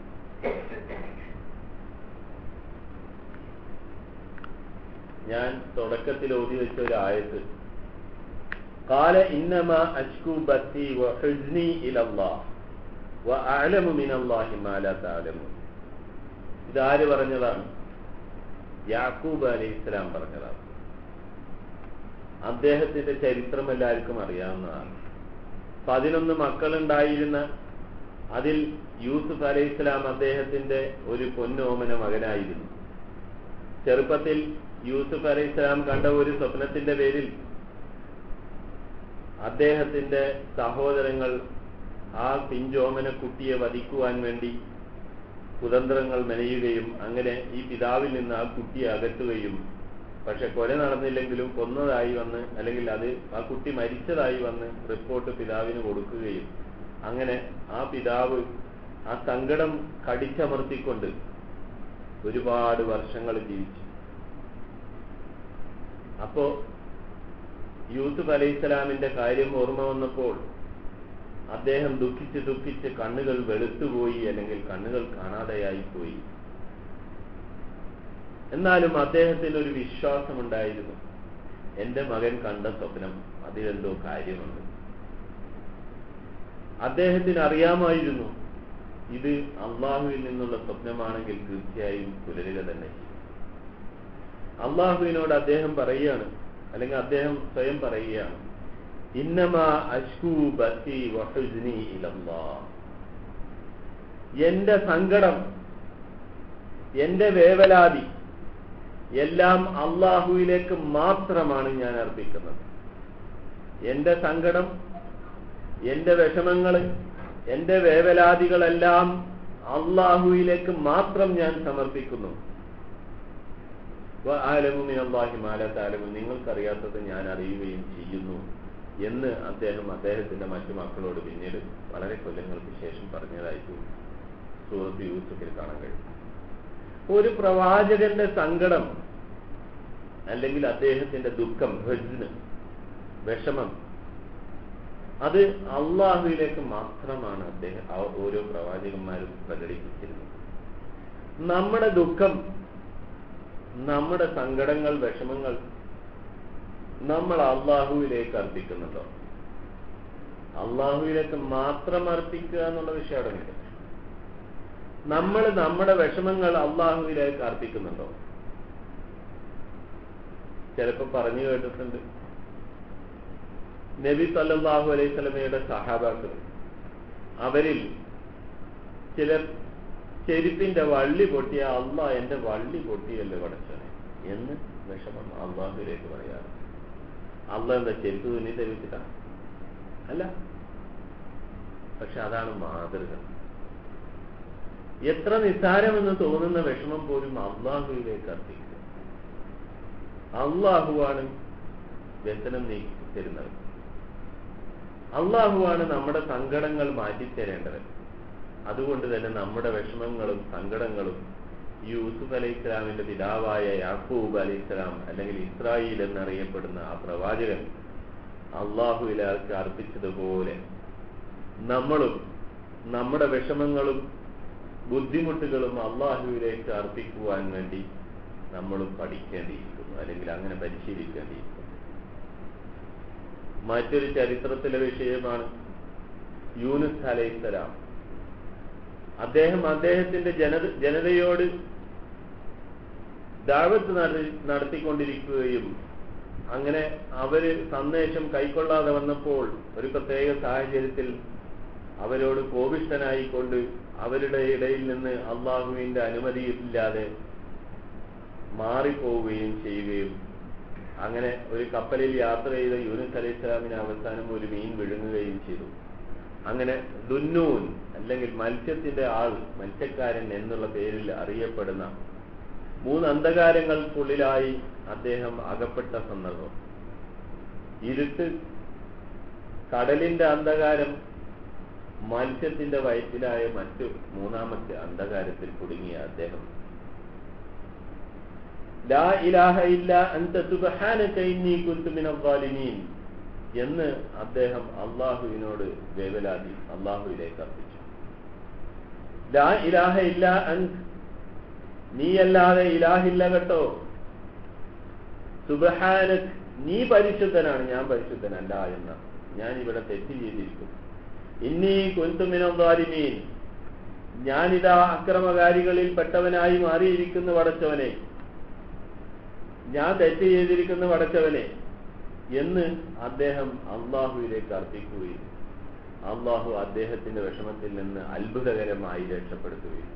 ഞാൻ തുടക്കത്തിൽ ഓതി വെച്ച ഒരു ആയത്ത് قال إنما أشكو بثي وحزني إلى الله وأعلم من الله ما لا تعلمون ഇതാര് പറഞ്ഞതാണ് യാക്കൂബ് അലൈഹി ഇസ്ലാം പറഞ്ഞതാണ് അദ്ദേഹത്തിന്റെ ചരിത്രം എല്ലാവർക്കും അറിയാവുന്നതാണ് പതിനൊന്ന് മക്കളുണ്ടായിരുന്ന അതിൽ യൂസുഫ് അലൈഹി ഇസ്ലാം അദ്ദേഹത്തിന്റെ ഒരു പൊന്നോമന മകനായിരുന്നു ചെറുപ്പത്തിൽ യൂസുഫ് അലൈഹി ഇസ്ലാം കണ്ട ഒരു സ്വപ്നത്തിന്റെ പേരിൽ അദ്ദേഹത്തിന്റെ സഹോദരങ്ങൾ ആ പിഞ്ചോമന കുട്ടിയെ വധിക്കുവാൻ വേണ്ടി കുതന്ത്രങ്ങൾ മെനയുകയും അങ്ങനെ ഈ പിതാവിൽ നിന്ന് ആ കുട്ടിയെ അകറ്റുകയും പക്ഷെ കൊല നടന്നില്ലെങ്കിലും കൊന്നതായി വന്ന് അല്ലെങ്കിൽ അത് ആ കുട്ടി മരിച്ചതായി വന്ന് റിപ്പോർട്ട് പിതാവിന് കൊടുക്കുകയും അങ്ങനെ ആ പിതാവ് ആ സങ്കടം കടിച്ചമർത്തിക്കൊണ്ട് ഒരുപാട് വർഷങ്ങൾ ജീവിച്ചു അപ്പോ യൂസുഫ് അലൈഹിസ്സലാമിന്റെ കാര്യം ഓർമ്മ വന്നപ്പോൾ അദ്ദേഹം ദുഃഖിച്ച് ദുഃഖിച്ച് കണ്ണുകൾ വെളുത്തുപോയി അല്ലെങ്കിൽ കണ്ണുകൾ കാണാതെയായി പോയി എന്നാലും അദ്ദേഹത്തിന് ഒരു വിശ്വാസമുണ്ടായിരുന്നു എന്റെ മകൻ കണ്ട സ്വപ്നം അതിലെന്തോ കാര്യമുണ്ട് അദ്ദേഹത്തിന് അറിയാമായിരുന്നു ഇത് അള്ളാഹുവിൽ നിന്നുള്ള സ്വപ്നമാണെങ്കിൽ തീർച്ചയായും പുലരുക തന്നെ അള്ളാഹുവിനോട് അദ്ദേഹം പറയുകയാണ് അല്ലെങ്കിൽ അദ്ദേഹം സ്വയം പറയുകയാണ് ഇന്നമാ അഷ്കൂ ബത്തി വഹുസ്നി ഇലല്ലാ എന്റെ സങ്കടം എന്റെ വേവലാതി എല്ലാം അള്ളാഹുവിലേക്ക് മാത്രമാണ് ഞാൻ അർപ്പിക്കുന്നത് എന്റെ സങ്കടം എന്റെ വിഷമങ്ങള് എന്റെ വേവലാതികളെല്ലാം അള്ളാഹുവിലേക്ക് മാത്രം ഞാൻ സമർപ്പിക്കുന്നു ആലമുമിനല്ലാഹി മാലത്താലമും നിങ്ങൾക്കറിയാത്തത് ഞാൻ അറിയുകയും ചെയ്യുന്നു എന്ന് അദ്ദേഹം അദ്ദേഹത്തിന്റെ മറ്റു മക്കളോട് പിന്നീട് വളരെ കൊല്ലങ്ങൾക്ക് ശേഷം പറഞ്ഞതായിട്ട് സൂറത്ത് യൂസുഫിൽ കാണാൻ കഴിയും ഒരു പ്രവാചകന്റെ സങ്കടം അല്ലെങ്കിൽ അദ്ദേഹത്തിന്റെ ദുഃഖം ഹജ്ന് വിഷമം അത് അള്ളാഹുവിലേക്ക് മാത്രമാണ് അദ്ദേഹം ഓരോ പ്രവാചകന്മാരും പ്രകടിപ്പിച്ചിരുന്നത് നമ്മുടെ ദുഃഖം നമ്മുടെ സങ്കടങ്ങൾ വിഷമങ്ങൾ നമ്മൾ അള്ളാഹുവിലേക്ക് അർപ്പിക്കുന്നുണ്ടോ അള്ളാഹുവിലേക്ക് മാത്രം അർപ്പിക്കുക എന്നുള്ള വിഷയം അവിടെ ഉണ്ട് നമ്മൾ നമ്മുടെ വിഷമങ്ങൾ അള്ളാഹുവിലേക്ക് അർപ്പിക്കുന്നുണ്ടോ ചിലപ്പോ പറഞ്ഞു കേട്ടിട്ടുണ്ട് നബി സല്ലാഹു അലൈഹി സ്വലമയുടെ സഹാബാക്കൾ അവരിൽ ചിലർ ചെരുപ്പിന്റെ വള്ളി പൊട്ടിയ അള്ളാ എന്റെ വള്ളി പൊട്ടിയല്ലേ പടച്ചനെ എന്ന് വിഷമം അള്ളാഹുവിലേക്ക് പറയാറ് അള്ള എന്താ ചെരുപ്പ് തുന്നി തരുവിച്ചിട്ടാണ് അല്ല പക്ഷെ അതാണ് മാതൃക എത്ര നിസ്സാരമെന്ന് തോന്നുന്ന വിഷമം പോലും അള്ളാഹുവിലേക്ക് അർപ്പിക്കുക അള്ളാഹുവാണ് വ്യസനം നീക്കി തരുന്നത് അള്ളാഹുവാണ് നമ്മുടെ സങ്കടങ്ങൾ മാറ്റിത്തരേണ്ടത് അതുകൊണ്ട് തന്നെ നമ്മുടെ വിഷമങ്ങളും സങ്കടങ്ങളും യൂസുഫ് അലൈഹി ഇസ്ലാമിന്റെ പിതാവായ യാക്കൂബ് അലൈഹി ഇസ്ലാം അല്ലെങ്കിൽ ഇസ്രായേൽ എന്നറിയപ്പെടുന്ന ആ പ്രവാചകൻ അള്ളാഹുവിലേക്ക് അർപ്പിച്ചതുപോലെ നമ്മളും നമ്മുടെ വിഷമങ്ങളും ബുദ്ധിമുട്ടുകളും അള്ളാഹുവിലേക്ക് അർപ്പിക്കുവാൻ വേണ്ടി നമ്മളും പഠിക്കേണ്ടിയിരിക്കുന്നു അല്ലെങ്കിൽ അങ്ങനെ പരിശീലിക്കേണ്ടിയിരിക്കുന്നു മറ്റൊരു ചരിത്രത്തിലെ വിഷയമാണ് യൂനുസ് അലൈഹിസ്സലാം അദ്ദേഹം അദ്ദേഹത്തിന്റെ ജനത ജനതയോട് ദാവത്ത് നടത്തിക്കൊണ്ടിരിക്കുകയും അങ്ങനെ അവര് സന്ദേശം കൈക്കൊള്ളാതെ വന്നപ്പോൾ ഒരു പ്രത്യേക സാഹചര്യത്തിൽ അവരോട് കോപിഷ്ടനായിക്കൊണ്ട് അവരുടെ ഇടയിൽ നിന്ന് അള്ളാഹുവിന്റെ അനുമതിയില്ലാതെ മാറിപ്പോവുകയും ചെയ്യുകയും അങ്ങനെ ഒരു കപ്പലിൽ യാത്ര ചെയ്ത യൂനിസ് അലൈഹി സ്വലാമിന് അവസാനം ഒരു മീൻ വിഴുങ്ങുകയും ചെയ്തു അങ്ങനെ ദുന്നൂൻ അല്ലെങ്കിൽ മത്സ്യത്തിന്റെ ആൾ മത്സ്യക്കാരൻ എന്നുള്ള പേരിൽ അറിയപ്പെടുന്ന മൂന്ന് അന്ധകാരങ്ങൾക്കുള്ളിലായി അദ്ദേഹം അകപ്പെട്ട സന്ദർഭം ഇരുട്ട് കടലിന്റെ അന്ധകാരം മത്സ്യത്തിന്റെ വയറ്റിലായ മറ്റു മൂന്നാമത്തെ അന്ധകാരത്തിൽ കുടുങ്ങിയ അദ്ദേഹം ലാ ഇലാഹ ഇല്ല അന്ത സുബ്ഹാനക ഇന്നി കുന്തു മിനൽ ളാലിമീൻ എന്ന് അദ്ദേഹം അള്ളാഹുവിനോട് വേവലാതി അള്ളാഹുവിലേക്ക് അർപ്പിച്ചു ലാ ഇലാഹ ഇല്ല അന്ത് നീയല്ലാതെ ഇലാഹില്ല കേട്ടോ സുബഹാനക് നീ പരിശുദ്ധനാണ് ഞാൻ പരിശുദ്ധനല്ല എന്ന ഞാൻ ഇവിടെ തെറ്റ് ചെയ്തിരിക്കുന്നു ഇന്നീ കുന്തുമിനീൻ ഞാനിതാ അക്രമകാരികളിൽ പെട്ടവനായി മാറിയിരിക്കുന്നു വടച്ചവനെ ഞാൻ തെറ്റ് ചെയ്തിരിക്കുന്ന വടച്ചവനെ എന്ന് അദ്ദേഹം അള്ളാഹുവിലേക്ക് അർപ്പിക്കുകയും അള്ളാഹു അദ്ദേഹത്തിന്റെ വിഷമത്തിൽ നിന്ന് അത്ഭുതകരമായി രക്ഷപ്പെടുത്തുകയും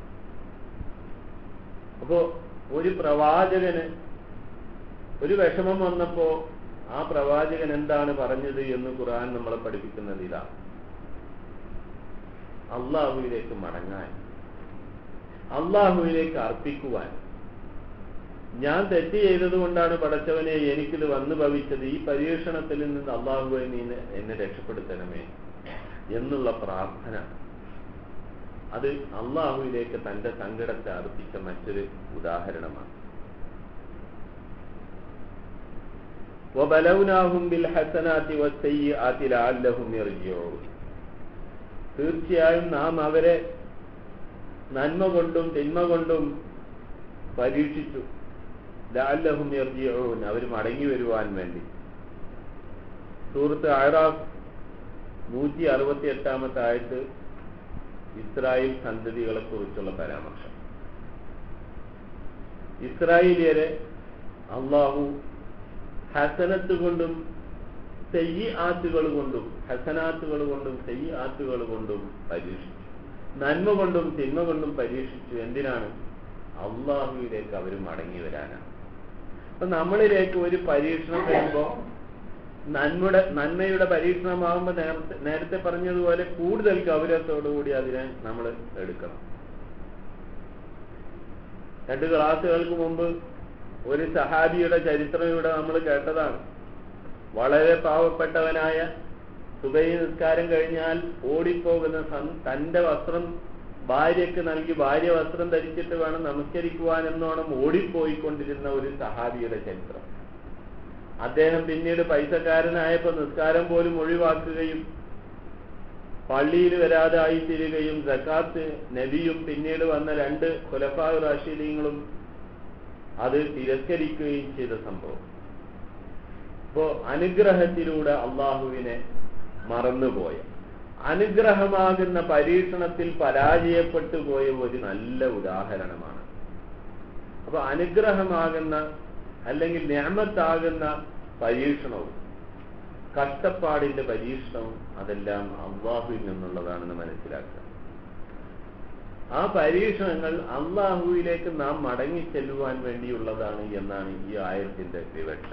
അപ്പോ ഒരു പ്രവാചകന് ഒരു വിഷമം വന്നപ്പോ ആ പ്രവാചകൻ എന്താണ് പറഞ്ഞത് എന്ന് ഖുർആൻ നമ്മളെ പഠിപ്പിക്കുന്നത് ഇതാ അള്ളാഹുവിലേക്ക് മടങ്ങാൻ അള്ളാഹുവിലേക്ക് അർപ്പിക്കുവാൻ ഞാൻ തെറ്റ് ചെയ്തത് കൊണ്ടാണ് പടച്ചവനെ എനിക്കിത് വന്നു ഭവിച്ചത് ഈ പരീക്ഷണത്തിൽ നിന്ന് അള്ളാഹുവെ നീ എന്നെ രക്ഷപ്പെടുത്തണമേ എന്നുള്ള പ്രാർത്ഥന അത് അള്ളാഹുവിലേക്ക് തന്റെ സങ്കടത്തെ അർപ്പിച്ച മറ്റൊരു ഉദാഹരണമാണ് وبلوناهم بالحسنات والسيئات لعلهم يرجعون തീർച്ചയായും നാം അവരെ നന്മ കൊണ്ടും തിന്മ കൊണ്ടും പരീക്ഷിച്ചു ലാല്ലഹും യർജിഊൻ അവർ മടങ്ങി വരുവാൻ വേണ്ടി സൂറത്ത് അഹ്റാഫ് നൂറ്റി അറുപത്തി എട്ടാമത്തെ ആയത്ത് ഇസ്രായേൽ സന്തതികളെ കുറിച്ചുള്ള പരാമർശം ഇസ്രായേലിയരെ അള്ളാഹു ഹസനത്ത് കൊണ്ടും തെയ്യ് ആത്തുകൾ കൊണ്ടും ഹസനാത്തുകൾ കൊണ്ടും തെയ്യ് ആത്തുകൾ കൊണ്ടും പരീക്ഷിച്ചു നന്മ കൊണ്ടും തിന്മ കൊണ്ടും പരീക്ഷിച്ചു എന്തിനാണ് അള്ളാഹുവിലേക്ക് അവർ മടങ്ങി വരാനാണ് അപ്പൊ നമ്മളിലേക്ക് ഒരു പരീക്ഷണം വരുമ്പോ നന്മയുടെ നന്മയുടെ പരീക്ഷണമാകുമ്പോൾ നേരത്തെ നേരത്തെ പറഞ്ഞതുപോലെ കൂടുതൽ ഗൗരവത്തോടുകൂടി അതിനെ നമ്മൾ എടുക്കണം രണ്ട് ക്ലാസ്സുകൾക്ക് മുമ്പ് ഒരു സഹാബിയുടെ ചരിത്രം ഇവിടെ നമ്മൾ കേട്ടതാണ് വളരെ പാവപ്പെട്ടവനായ സുബൈ നിസ്കാരം കഴിഞ്ഞാൽ ഓടിപ്പോകുന്ന തന്റെ വസ്ത്രം ഭാര്യയ്ക്ക് നൽകി ഭാര്യ വസ്ത്രം ധരിച്ചിട്ട് വേണം നമസ്കരിക്കുവാൻ എന്നോണം ഓടിപ്പോയിക്കൊണ്ടിരുന്ന ഒരു സഹാബിയുടെ ചരിത്രം അദ്ദേഹം പിന്നീട് പൈസക്കാരനായപ്പോൾ നിസ്കാരം പോലും ഒഴിവാക്കുകയും പള്ളിയിൽ വരാതെ ആയിത്തീരുകയും ജക്കാത്ത് നബിയും പിന്നീട് വന്ന രണ്ട് കൊലഫാ റാഷീദീങ്ങളും അത് തിരസ്കരിക്കുകയും ചെയ്ത സംഭവം ഇപ്പോ അനുഗ്രഹത്തിലൂടെ അള്ളാഹുവിനെ മറന്നുപോയ അനുഗ്രഹമാകുന്ന പരീക്ഷണത്തിൽ പരാജയപ്പെട്ടു പോയ ഒരു നല്ല ഉദാഹരണമാണ് അപ്പൊ അനുഗ്രഹമാകുന്ന അല്ലെങ്കിൽ ഞാമത്താകുന്ന പരീക്ഷണവും കഷ്ടപ്പാടിന്റെ പരീക്ഷണവും അതെല്ലാം അള്ളാഹുവിൽ നിന്നുള്ളതാണെന്ന് മനസ്സിലാക്കുക ആ പരീക്ഷണങ്ങൾ അള്ളാഹുവിലേക്ക് നാം മടങ്ങി ചെല്ലുവാൻ വേണ്ടിയുള്ളതാണ് എന്നാണ് ഈ ആയത്തിന്റെ വിവക്ഷ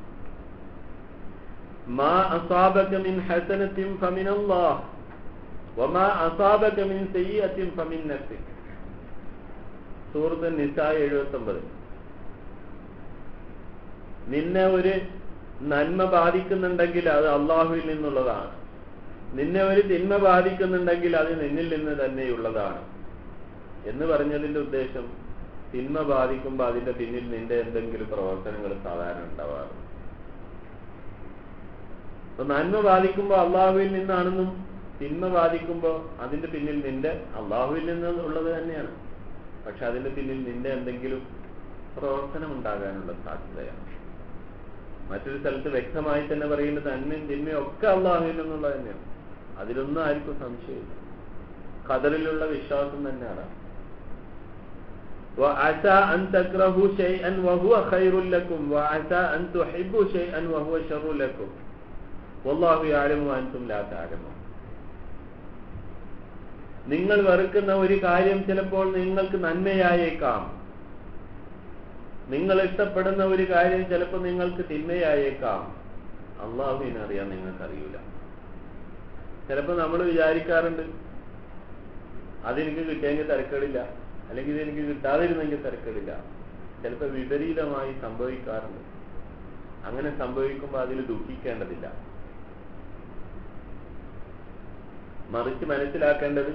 മാ അസാബക മിൻ ഹസനത്തിൻ ഫമിൻ അല്ലാഹ് വമാ അസാബക മിൻ സയ്യിഅത്തിൻ ഫമിൻ നഫ്സിക് സൂറത്ത് നിസാ 79 നിന്നെ ഒരു നന്മ ബാധിക്കുന്നുണ്ടെങ്കിൽ അത് അള്ളാഹുവിൽ നിന്നുള്ളതാണ് നിന്നെ ഒരു തിന്മ ബാധിക്കുന്നുണ്ടെങ്കിൽ അത് നിന്നിൽ നിന്ന് തന്നെയുള്ളതാണ് എന്ന് പറഞ്ഞതിന്റെ ഉദ്ദേശം തിന്മ ബാധിക്കുമ്പോൾ അതിന്റെ പിന്നിൽ നിന്റെ എന്തെങ്കിലും പ്രവർത്തനങ്ങൾ സാധാരണ ഉണ്ടാവാറുണ്ട് അപ്പൊ നന്മ ബാധിക്കുമ്പോൾ അള്ളാഹുവിൽ നിന്നാണെന്നും തിന്മ ബാധിക്കുമ്പോൾ അതിന്റെ പിന്നിൽ നിന്റെ അള്ളാഹുവിൽ നിന്ന് ഉള്ളത് തന്നെയാണ് പക്ഷെ അതിന്റെ പിന്നിൽ നിന്റെ എന്തെങ്കിലും പ്രവർത്തനം ഉണ്ടാകാനുള്ള സാധ്യതയാണ് മറ്റൊരു സ്ഥലത്ത് വ്യക്തമായി തന്നെ പറയുന്നത് നന്മയും തിന്മയും ഒക്കെ അള്ളാഹുവിൽ നിന്നുള്ളത് തന്നെയാണ് അതിലൊന്നും ആർക്കും സംശയമില്ല ഖദറിലുള്ള വിശ്വാസം തന്നെയാണ് وعسى أن تكرهوا شيئا وهو خير لكم وعسى أن تحبوا شيئا وهو شر لكم والله يعلم وأنتم لا تعلمون നിങ്ങൾ വെറുക്കുന്ന ഒരു കാര്യം ചിലപ്പോൾ നിങ്ങൾക്ക് നന്മയായേക്കാം നിങ്ങൾ ഇഷ്ടപ്പെടുന്ന ഒരു കാര്യം ചിലപ്പോൾ നിങ്ങൾക്ക് തിന്മയായേക്കാം അള്ളാഹുവിനറിയാൻ നിങ്ങൾക്കറിയൂല ചിലപ്പോൾ നമ്മൾ വിചാരിക്കാറുണ്ട് അതെനിക്ക് കിട്ടിയെങ്കിൽ തിരക്കേടില്ല അല്ലെങ്കിൽ ഇതെനിക്ക് കിട്ടാതിരുന്നെങ്കിൽ തിരക്കേടില്ല ചിലപ്പോൾ വിപരീതമായി സംഭവിക്കാറുണ്ട് അങ്ങനെ സംഭവിക്കുമ്പോൾ അതിൽ ദുഃഖിക്കേണ്ടതില്ല മറിച്ച് മനസ്സിലാക്കേണ്ടത്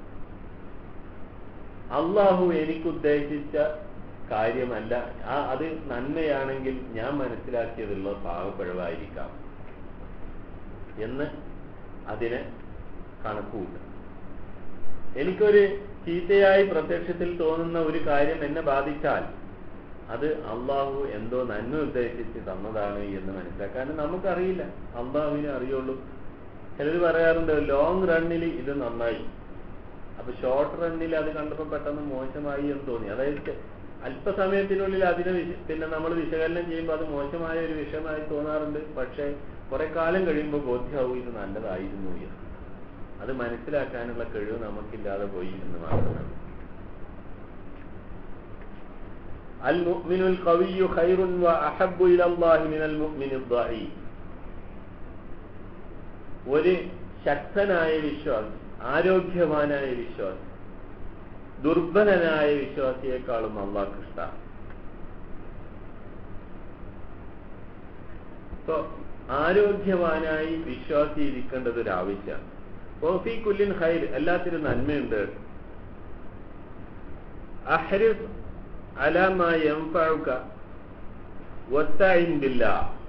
അള്ളാഹു എനിക്കുദ്ദേശിച്ച കാര്യമല്ല ആ അത് നന്മയാണെങ്കിൽ ഞാൻ മനസ്സിലാക്കിയതുള്ള പാകപ്പിഴവായിരിക്കാം എന്ന് അതിനെ കണക്കുകൂട്ടും എനിക്കൊരു ചീത്തയായി പ്രത്യക്ഷത്തിൽ തോന്നുന്ന ഒരു കാര്യം എന്നെ ബാധിച്ചാൽ അത് അള്ളാഹു എന്തോ നന്മ ഉദ്ദേശിച്ച് തന്നതാണ് എന്ന് മനസ്സിലാക്കാൻ നമുക്കറിയില്ല അള്ളാഹുവിനെ അറിയുള്ളൂ ചിലർ പറയാറുണ്ട് ലോങ് റണ്ണിൽ ഇത് നന്നായി അപ്പൊ ഷോർട്ട് റണ്ണിൽ അത് കണ്ടപ്പോൾ പെട്ടെന്ന് മോശമായി എന്ന് തോന്നി അതായത് അല്പസമയത്തിനുള്ളിൽ അതിനെ പിന്നെ നമ്മൾ വിശകലനം ചെയ്യുമ്പോൾ അത് മോശമായ ഒരു വിഷയമായി തോന്നാറുണ്ട് പക്ഷെ കുറെ കാലം കഴിയുമ്പോൾ ബോധ്യമാവും ഇത് നല്ലതായിരുന്നു എന്ന് അത് മനസ്സിലാക്കാനുള്ള കഴിവ് നമുക്കില്ലാതെ പോയി എന്ന് മാത്രമേ المؤمن القوي خير وأحب إلى الله من المؤمن الضعيف ഒരു ശക്തനായ വിശ്വാസി ആരോഗ്യവാനായ വിശ്വാസി ദുർബലനായ വിശ്വാസിയെക്കാളും അള്ളാഹ് ഇഷ്ടമാണ് ഇപ്പൊ ആരോഗ്യവാനായി വിശ്വാസി ഇരിക്കേണ്ടത് ഒരു ആവശ്യമാണ് ഓഫി കുല്ലിൻ ഹൈർ എല്ലാത്തിനും നന്മയുണ്ട് അഹ്രിസ് അലാമായ ബില്ല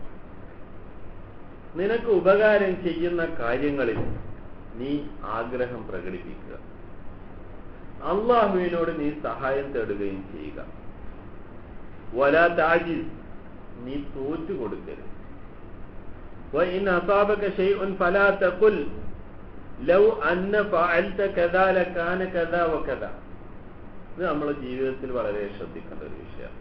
നിനക്ക് ഉപകാരം ചെയ്യുന്ന കാര്യങ്ങളിൽ നീ ആഗ്രഹം പ്രകടിപ്പിക്കുക അള്ളാഹുവിനോട് നീ സഹായം തേടുകയും ചെയ്യുക വലാ താജിസ് നീ തോറ്റു കൊടുക്കരുത് وإن أصابك شيء فلا تقل ലൗ അന്ന ഫഅൽത കദാ ലകാന കദാ വകദാ ഇത് നമ്മുടെ ജീവിതത്തിൽ വളരെ ശ്രദ്ധിക്കേണ്ട ഒരു വിഷയമാണ്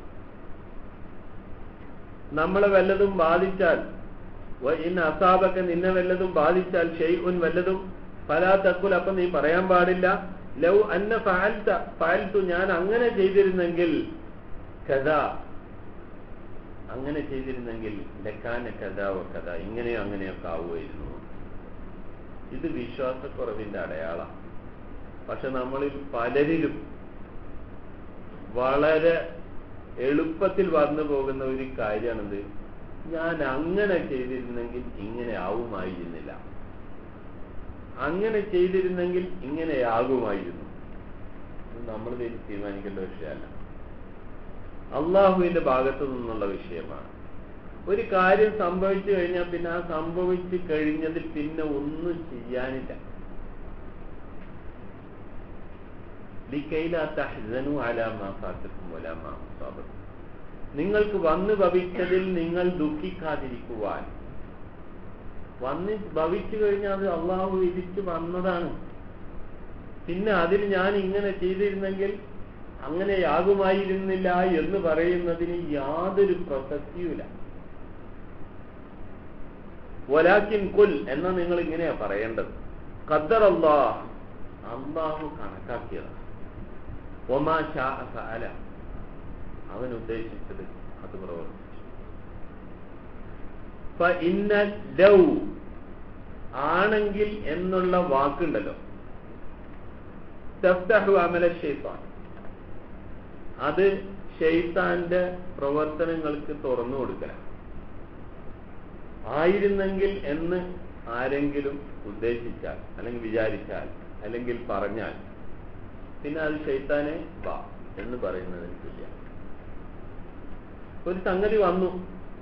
നമ്മളെ വല്ലതും ബാധിച്ചാൽ ഇൻ അസാബൊക്കെ നിന്നെ വല്ലതും ബാധിച്ചാൽ ഷെയ്ഉൻ വല്ലതും ഫലാ തക്കുൽ അപ്പൊ നീ പറയാൻ പാടില്ല ലൗ അന്ന ഫഅൽത ഫഅൽതു ഞാൻ അങ്ങനെ ചെയ്തിരുന്നെങ്കിൽ കഥ അങ്ങനെ ചെയ്തിരുന്നെങ്കിൽ ലക്കാന കഥാവ കഥ ഇങ്ങനെയോ അങ്ങനെയൊക്കെ ആവുമായിരുന്നു ഇത് വിശ്വാസക്കുറവിന്റെ അടയാളം പക്ഷെ നമ്മളിൽ പലരിലും വളരെ എളുപ്പത്തിൽ വന്നു പോകുന്ന ഒരു കാര്യമാണിത് ഞാൻ അങ്ങനെ ചെയ്തിരുന്നെങ്കിൽ ഇങ്ങനെ ആവുമായിരുന്നില്ല അങ്ങനെ ചെയ്തിരുന്നെങ്കിൽ ഇങ്ങനെ ആകുമായിരുന്നു ഇത് നമ്മൾ തീരുമാനിക്കേണ്ട വിഷയമല്ല അള്ളാഹുവിന്റെ ഭാഗത്തു നിന്നുള്ള വിഷയമാണ് ഒരു കാര്യം സംഭവിച്ചു കഴിഞ്ഞാൽ പിന്നെ ആ സംഭവിച്ചു കഴിഞ്ഞതിൽ പിന്നെ ഒന്നും ചെയ്യാനില്ല നിങ്ങൾക്ക് വന്നു ഭവിച്ചതിൽ നിങ്ങൾ ദുഃഖിക്കാതിരിക്കുവാൻ വന്ന് ഭവിച്ചു കഴിഞ്ഞാൽ അത് അള്ളാഹു വിധിച്ചു വന്നതാണ് പിന്നെ അതിൽ ഞാൻ ഇങ്ങനെ ചെയ്തിരുന്നെങ്കിൽ അങ്ങനെയാകുമായിരുന്നില്ല എന്ന് പറയുന്നതിന് യാതൊരു പ്രസക്തിയുമില്ല ഒലാക്കിൻ കുൽ എന്ന നിങ്ങൾ ഇങ്ങനെയാ പറയേണ്ടത് ഖദ്ദർ അള്ളാഹ് അള്ളാഹു കണക്കാക്കിയതാണ് ഒമാ ഷാ ഫഅല അവൻ ഉദ്ദേശിച്ചത് അത് പ്രവർത്തിച്ചു ഇന്ന ലൗ ആണെങ്കിൽ എന്നുള്ള വാക്കുണ്ടല്ലോ തഫ്തഹു അമല ഷെയ്ത്താൻ അത് ഷെയ്ത്താന്റെ പ്രവർത്തനങ്ങൾക്ക് തുറന്നു കൊടുക്കലാണ് ആയിരുന്നെങ്കിൽ എന്ന് ആരെങ്കിലും ഉദ്ദേശിച്ചാൽ അല്ലെങ്കിൽ വിചാരിച്ചാൽ അല്ലെങ്കിൽ പറഞ്ഞാൽ പിന്നെ അത് ഷെയ്ത്താനെ വാ എന്ന് പറയുന്നതിന് തുല്യ ഒരു സംഗതി വന്നു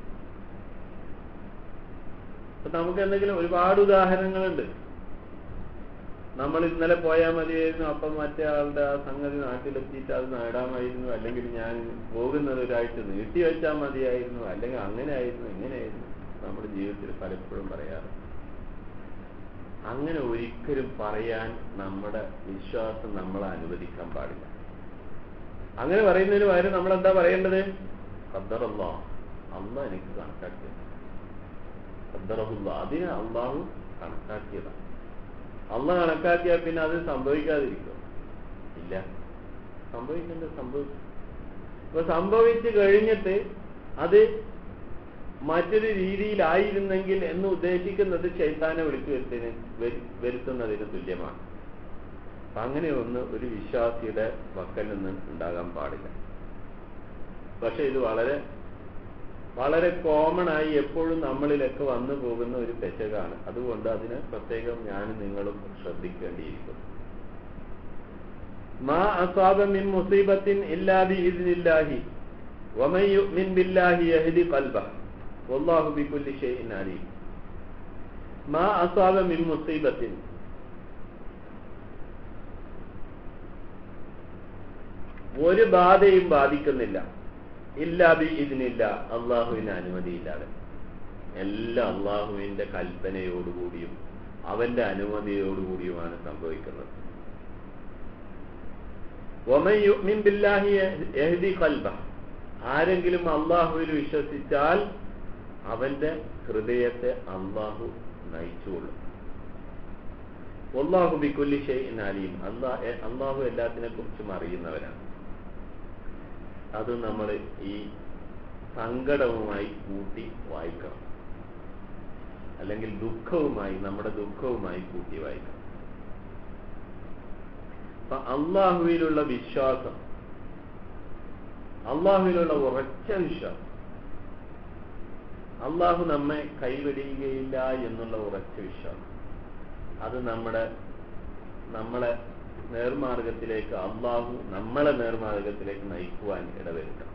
അപ്പൊ നമുക്ക് എന്തെങ്കിലും ഒരുപാട് ഉദാഹരണങ്ങളുണ്ട് നമ്മൾ ഇന്നലെ പോയാൽ മതിയായിരുന്നു അപ്പം മറ്റേ ആളുടെ ആ സംഗതി നാട്ടിലെത്തിയിട്ട് അത് നേടാമായിരുന്നു അല്ലെങ്കിൽ ഞാൻ പോകുന്നത് ഒരാഴ്ച നീട്ടി വെച്ചാൽ മതിയായിരുന്നു അല്ലെങ്കിൽ അങ്ങനെ ആയിരുന്നു ഇങ്ങനെയായിരുന്നു നമ്മുടെ ജീവിതത്തിൽ പലപ്പോഴും പറയാറ് അങ്ങനെ ഒരിക്കലും പറയാൻ നമ്മുടെ വിശ്വാസം നമ്മളെ അനുവദിക്കാൻ പാടില്ല അങ്ങനെ പറയുന്നതിന് പകരം നമ്മൾ എന്താ പറയേണ്ടത് ഖദ്ദറല്ല അല്ല എനിക്ക് കണക്കാക്കിയത് ഖദ്ദറഹുല്ല അതിനെ അള്ളാഹു കണക്കാക്കിയതാണ് അള്ള കണക്കാക്കിയാൽ പിന്നെ അത് സംഭവിക്കാതിരിക്കും ഇല്ല സംഭവിക്കേണ്ടത് സംഭവിക്കും ഇപ്പൊ സംഭവിച്ചു കഴിഞ്ഞിട്ട് അത് മറ്റൊരു രീതിയിലായിരുന്നെങ്കിൽ എന്ന് ഉദ്ദേശിക്കുന്നത് ചൈത്താനെ വിളിച്ചു വരുത്തിന് വരുത്തുന്നതിന് തുല്യമാണ് അപ്പൊ അങ്ങനെ ഒന്ന് ഒരു വിശ്വാസിയുടെ വക്കൽ നിന്ന് ഉണ്ടാകാൻ പാടില്ല പക്ഷെ ഇത് വളരെ വളരെ കോമൺ ആയി എപ്പോഴും നമ്മളിലൊക്കെ വന്നു പോകുന്ന ഒരു പെശകാണ് അതുകൊണ്ട് അതിന് പ്രത്യേകം ഞാനും നിങ്ങളും ശ്രദ്ധിക്കേണ്ടിയിരിക്കുന്നു മാ അസ്വാബ മിൻ മുസീബത്തിൻ ഇല്ലാ ബിഇذനില്ലാഹി വമൻ യുഅ്മിൻ ബില്ലാഹി യഹ്ദി ഖൽബഹ വല്ലാഹു ബികുല്ലി ഷൈഇൻ അലീം മാ അസ്വാബ മിൻ മുസീബത്തിൻ ഒരു ബാധയും ബാധിക്കുന്നില്ല ഇല്ലാ ബി ഇതിനില്ല അള്ളാഹുവിന് അനുമതിയില്ലാതെ എല്ലാം അള്ളാഹുവിന്റെ കൽപ്പനയോടുകൂടിയും അവന്റെ അനുമതിയോടുകൂടിയുമാണ് സംഭവിക്കുന്നത് ആരെങ്കിലും അള്ളാഹുവിൽ വിശ്വസിച്ചാൽ അവന്റെ ഹൃദയത്തെ അള്ളാഹു നയിച്ചുകൊള്ളും അള്ളാഹു ബിക്കുല്ലി ഷെയ്ൻ അലീം അള്ളാഹ് അള്ളാഹു എല്ലാത്തിനെ കുറിച്ചും അറിയുന്നവരാണ് അത് നമ്മൾ ഈ സങ്കടവുമായി കൂട്ടി വായിക്കണം അല്ലെങ്കിൽ ദുഃഖവുമായി നമ്മുടെ ദുഃഖവുമായി കൂട്ടി വായിക്കണം അപ്പൊ അള്ളാഹുവിലുള്ള വിശ്വാസം അള്ളാഹുവിലുള്ള ഉറച്ച വിശ്വാസം അള്ളാഹു നമ്മെ കൈവെടിയുകയില്ല എന്നുള്ള ഉറച്ച വിശ്വാസം അത് നമ്മുടെ നമ്മളെ നേർമാർഗത്തിലേക്ക് അള്ളാഹു നമ്മളെ നേർമാർഗത്തിലേക്ക് നയിക്കുവാൻ ഇടവരുത്തണം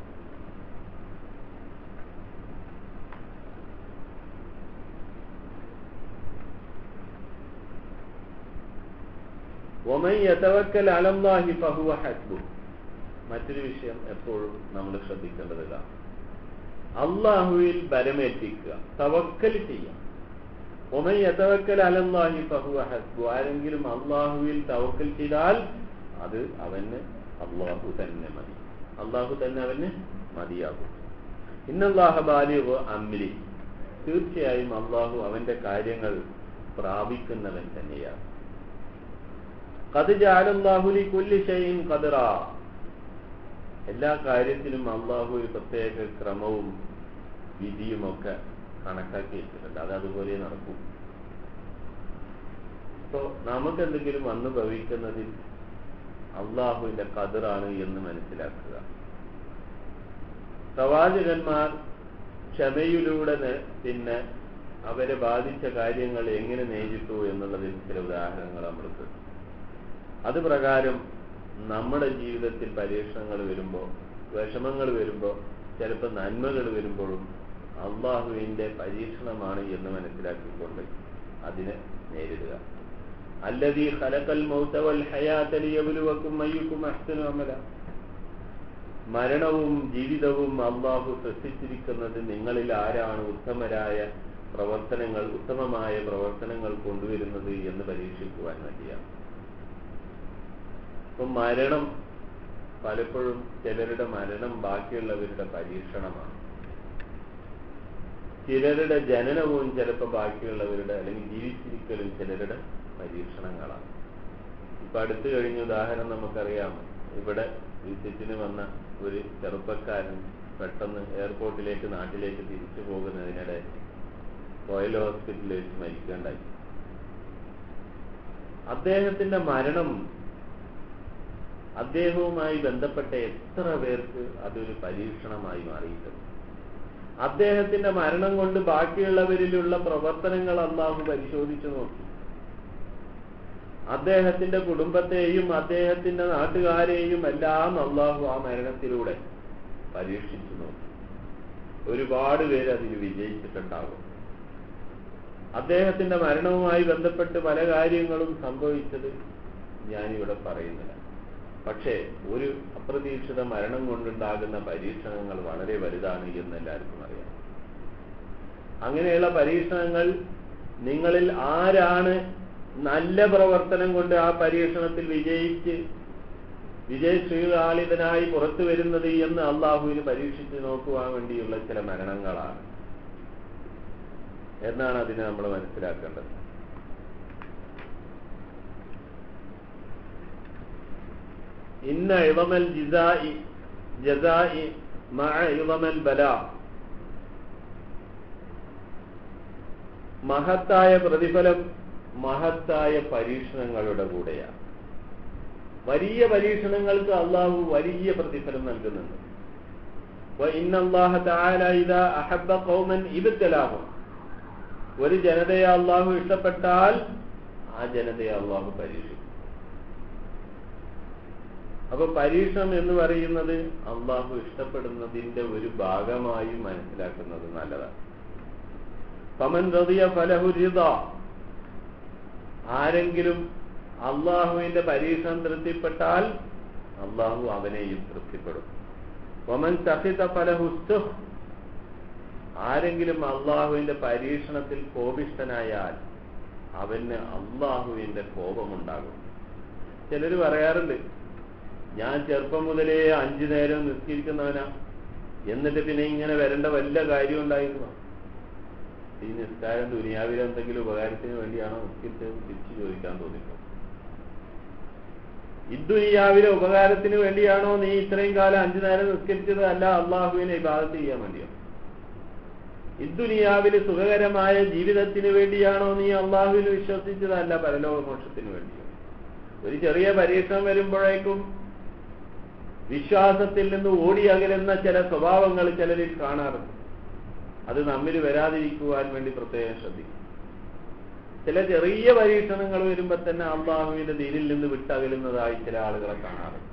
ഒമൈ യതവക്കൽ അലല്ലാഹി ഫഹുവ ഹസ്ബു മറ്റൊരു വിഷയം എപ്പോഴും നമ്മൾ ശ്രദ്ധിക്കേണ്ടതില്ല അള്ളാഹുവിൽ ബലമേൽപ്പിക്കുക തവക്കൽ ചെയ്യാം ഒമൈ യതവക്കൽ അലല്ലാഹി ഫഹുവ ഹസ്ബു ആരെങ്കിലും അള്ളാഹുവിൽ തവക്കൽ ചെയ്താൽ അത് അവന് അള്ളാഹു തന്നെ മതി അള്ളാഹു തന്നെ അവന് മതിയാകും ഇന്നല്ലാഹ ബാലിഹു അമ്മിലി തീർച്ചയായും അള്ളാഹു അവന്റെ കാര്യങ്ങൾ പ്രാപിക്കുന്നവൻ തന്നെയാണ് കത് ജാലല്ലാഹുലി കൊല്ലി ഷൈൻ കതിറ എല്ലാ കാര്യത്തിലും അള്ളാഹു ഒരു പ്രത്യേക ക്രമവും വിധിയുമൊക്കെ കണക്കാക്കി വെച്ചിട്ടുണ്ട് അത് അതുപോലെ നടക്കും ഇപ്പോ നമുക്ക് എന്തെങ്കിലും വന്നു ഭവിക്കുന്നതിൽ അള്ളാഹുവിന്റെ കതിറാണ് എന്ന് മനസ്സിലാക്കുക പ്രവാചകന്മാർ ക്ഷമയിലൂടെ പിന്നെ അവരെ ബാധിച്ച കാര്യങ്ങൾ എങ്ങനെ നേരിട്ടു എന്നുള്ളതിൽ ചില ഉദാഹരണങ്ങൾ നമ്മൾ കിട്ടും അത് പ്രകാരം നമ്മുടെ ജീവിതത്തിൽ പരീക്ഷണങ്ങൾ വരുമ്പോൾ വിഷമങ്ങൾ വരുമ്പോൾ ചിലപ്പോൾ നന്മകൾ വരുമ്പോഴും അള്ളാഹുവിന്റെ പരീക്ഷണമാണ് എന്ന് മനസ്സിലാക്കിക്കൊണ്ട് അതിനെ നേരിടുക അല്ലതീ ഖലഖൽ മൗത വൽ ഹയാത ലിയബ്ലുവക്കും അയ്യുക്കും അഹ്സനു അമല മരണവും ജീവിതവും അള്ളാഹു സൃഷ്ടിച്ചിരിക്കുന്നത് നിങ്ങളിൽ ആരാണ് ഉത്തമരായ പ്രവർത്തനങ്ങൾ ഉത്തമമായ പ്രവർത്തനങ്ങൾ കൊണ്ടുവരുന്നത് എന്ന് പരീക്ഷിക്കുവാൻ വേണ്ടിയാണ് ഇപ്പം മരണം പലപ്പോഴും ചിലരുടെ മരണം ബാക്കിയുള്ളവരുടെ പരീക്ഷണമാണ് ചിലരുടെ ജനനവും ചിലപ്പോൾ ബാക്കിയുള്ളവരുടെ അല്ലെങ്കിൽ ജീവിച്ചിരിക്കലും ചിലരുടെ പരീക്ഷണങ്ങളാണ് ഇപ്പൊ അടുത്തു കഴിഞ്ഞ ഉദാഹരണം നമുക്കറിയാം ഇവിടെ വിസിറ്റിന് വന്ന ഒരു ചെറുപ്പക്കാരൻ പെട്ടെന്ന് എയർപോർട്ടിലേക്ക് നാട്ടിലേക്ക് തിരിച്ചു പോകുന്നതിനിടെ റോയൽ ഹോസ്പിറ്റലിൽ വെച്ച് മരിക്കേണ്ടായി അദ്ദേഹത്തിന്റെ മരണം അദ്ദേഹവുമായി ബന്ധപ്പെട്ട എത്ര പേർക്ക് അതൊരു പരീക്ഷണമായി മാറിയിട്ടുണ്ട് അദ്ദേഹത്തിന്റെ മരണം കൊണ്ട് ബാക്കിയുള്ളവരിലുള്ള പ്രവർത്തനങ്ങൾ അള്ളാഹു പരിശോധിച്ചു നോക്കി അദ്ദേഹത്തിന്റെ കുടുംബത്തെയും അദ്ദേഹത്തിന്റെ നാട്ടുകാരെയും എല്ലാം അള്ളാഹു ആ മരണത്തിലൂടെ പരീക്ഷിച്ചു നോക്കി ഒരുപാട് പേര് അതിൽ വിജയിച്ചിട്ടുണ്ടാകും അദ്ദേഹത്തിന്റെ മരണവുമായി ബന്ധപ്പെട്ട് പല കാര്യങ്ങളും സംഭവിച്ചത് ഞാനിവിടെ പറയുന്നില്ല പക്ഷേ ഒരു അപ്രതീക്ഷിത മരണം കൊണ്ടുണ്ടാകുന്ന പരീക്ഷണങ്ങൾ വളരെ വലുതാണ് എന്ന് എല്ലാവർക്കും അറിയാം അങ്ങനെയുള്ള പരീക്ഷണങ്ങൾ നിങ്ങളിൽ ആരാണ് നല്ല പ്രവർത്തനം കൊണ്ട് ആ പരീക്ഷണത്തിൽ വിജയിച്ച് വിജയശ്രീലാളിതനായി പുറത്തു വരുന്നത് എന്ന് അള്ളാഹുവിന് പരീക്ഷിച്ച് നോക്കുവാൻ വേണ്ടിയുള്ള ചില മരണങ്ങളാണ് എന്നാണ് അതിനെ നമ്മൾ മനസ്സിലാക്കേണ്ടത് ഇന്ന ഇളമൽ ജിസായി ജസായി മഅ ഇളമൽ ബലാ മഹത്തായ പ്രതിഫലം മഹത്തായ പരീക്ഷണങ്ങളുടെ കൂടെയാണ് വലിയ പരീക്ഷണങ്ങൾക്ക് അള്ളാഹു വലിയ പ്രതിഫലം നൽകുന്നുണ്ട് ഒരു ജനതയെ അള്ളാഹു ഇഷ്ടപ്പെട്ടാൽ ആ ജനതയെ അള്ളാഹു പരീക്ഷിക്കും അപ്പൊ പരീക്ഷണം എന്ന് പറയുന്നത് അള്ളാഹു ഇഷ്ടപ്പെടുന്നതിന്റെ ഒരു ഭാഗമായി മനസ്സിലാക്കുന്നത് നല്ലതാണ് പമൻ റതിയ ഫലഹുരിത ആരെങ്കിലും അള്ളാഹുവിന്റെ പരീക്ഷണം തൃപ്തിപ്പെട്ടാൽ അള്ളാഹു അവനെയും തൃപ്തിപ്പെടും ഒമൻ സഹിത ഫലഹുസ്തു ആരെങ്കിലും അള്ളാഹുവിന്റെ പരീക്ഷണത്തിൽ കോപിഷ്ടനായാൽ അവന് അള്ളാഹുവിന്റെ കോപമുണ്ടാകും ചിലർ പറയാറുണ്ട് ഞാൻ ചെറുപ്പം മുതലേ അഞ്ചു നേരം നിസ്കരിക്കുന്നവനാ എന്നിട്ട് പിന്നെ ഇങ്ങനെ വരേണ്ട വല്ല കാര്യം ഉണ്ടായിരുന്നു ഈ നിസ്കാരം ദുനിയാവിലെ എന്തെങ്കിലും ഉപകാരത്തിന് വേണ്ടിയാണോ നിസ്കരിച്ചത് തിരിച്ചു ചോദിക്കാൻ തോന്നിപ്പോ ഇദ്ദുനിയാവിലെ ഉപകാരത്തിന് വേണ്ടിയാണോ നീ ഇത്രയും കാലം അഞ്ചു നേരം നിസ്കരിച്ചത് അല്ല അള്ളാഹുവിനെ ഇബാദത്ത് ചെയ്യാൻ വേണ്ടിയോ ഇദ്ദുനിയാവിലെ സുഖകരമായ ജീവിതത്തിന് വേണ്ടിയാണോ നീ അള്ളാഹുവിൽ വിശ്വസിച്ചത് അല്ല പരലോകമോക്ഷത്തിന് വേണ്ടിയോ ഒരു ചെറിയ പരീക്ഷണം വരുമ്പോഴേക്കും വിശ്വാസത്തിൽ നിന്ന് ഓടി അകലുന്ന ചില സ്വഭാവങ്ങൾ ചിലരിൽ കാണാറുണ്ട് അത് നമ്മിൽ വരാതിരിക്കുവാൻ വേണ്ടി പ്രത്യേകം ശ്രദ്ധിക്കും ചില ചെറിയ പരീക്ഷണങ്ങൾ വരുമ്പോൾ തന്നെ അള്ളാഹുവിന്റെ ദീനിൽ നിന്ന് വിട്ടകലുന്നതായി ചില ആളുകളെ കാണാറുണ്ട്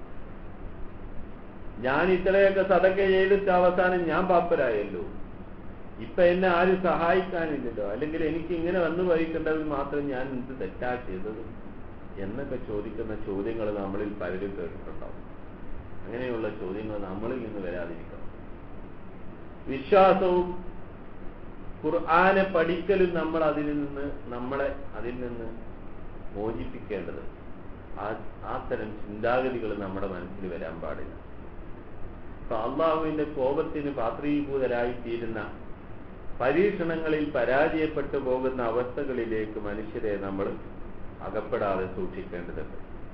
ഞാൻ ഇത്രയൊക്കെ സതക്ക ചെയ്തിട്ട് അവസാനം ഞാൻ പാപ്പരായല്ലോ ഇപ്പൊ എന്നെ ആരും സഹായിക്കാനില്ലല്ലോ അല്ലെങ്കിൽ എനിക്ക് ഇങ്ങനെ വന്നു ഭവിക്കേണ്ടത് മാത്രം ഞാൻ എന്ത് തെറ്റാ ചെയ്തത് എന്നൊക്കെ ചോദിക്കുന്ന ചോദ്യങ്ങൾ നമ്മളിൽ പലരും കേട്ടിട്ടുണ്ടാവും അങ്ങനെയുള്ള ചോദ്യങ്ങൾ നമ്മളിൽ നിന്ന് വരാതിരിക്കണം വിശ്വാസവും ഖുർആനെ പഠിക്കലും നമ്മൾ അതിൽ നിന്ന് നമ്മളെ അതിൽ നിന്ന് മോചിപ്പിക്കേണ്ടത് ആ ആ തരം ചിന്താഗതികൾ നമ്മുടെ മനസ്സിൽ വരാൻ പാടില്ല അപ്പൊ അള്ളാഹുവിന്റെ കോപത്തിന് പാത്രീഭൂതരായി തീരുന്ന പരീക്ഷണങ്ങളിൽ പരാജയപ്പെട്ടു പോകുന്ന അവസ്ഥകളിലേക്ക് മനുഷ്യരെ നമ്മൾ അകപ്പെടാതെ സൂക്ഷിക്കേണ്ടതുണ്ട്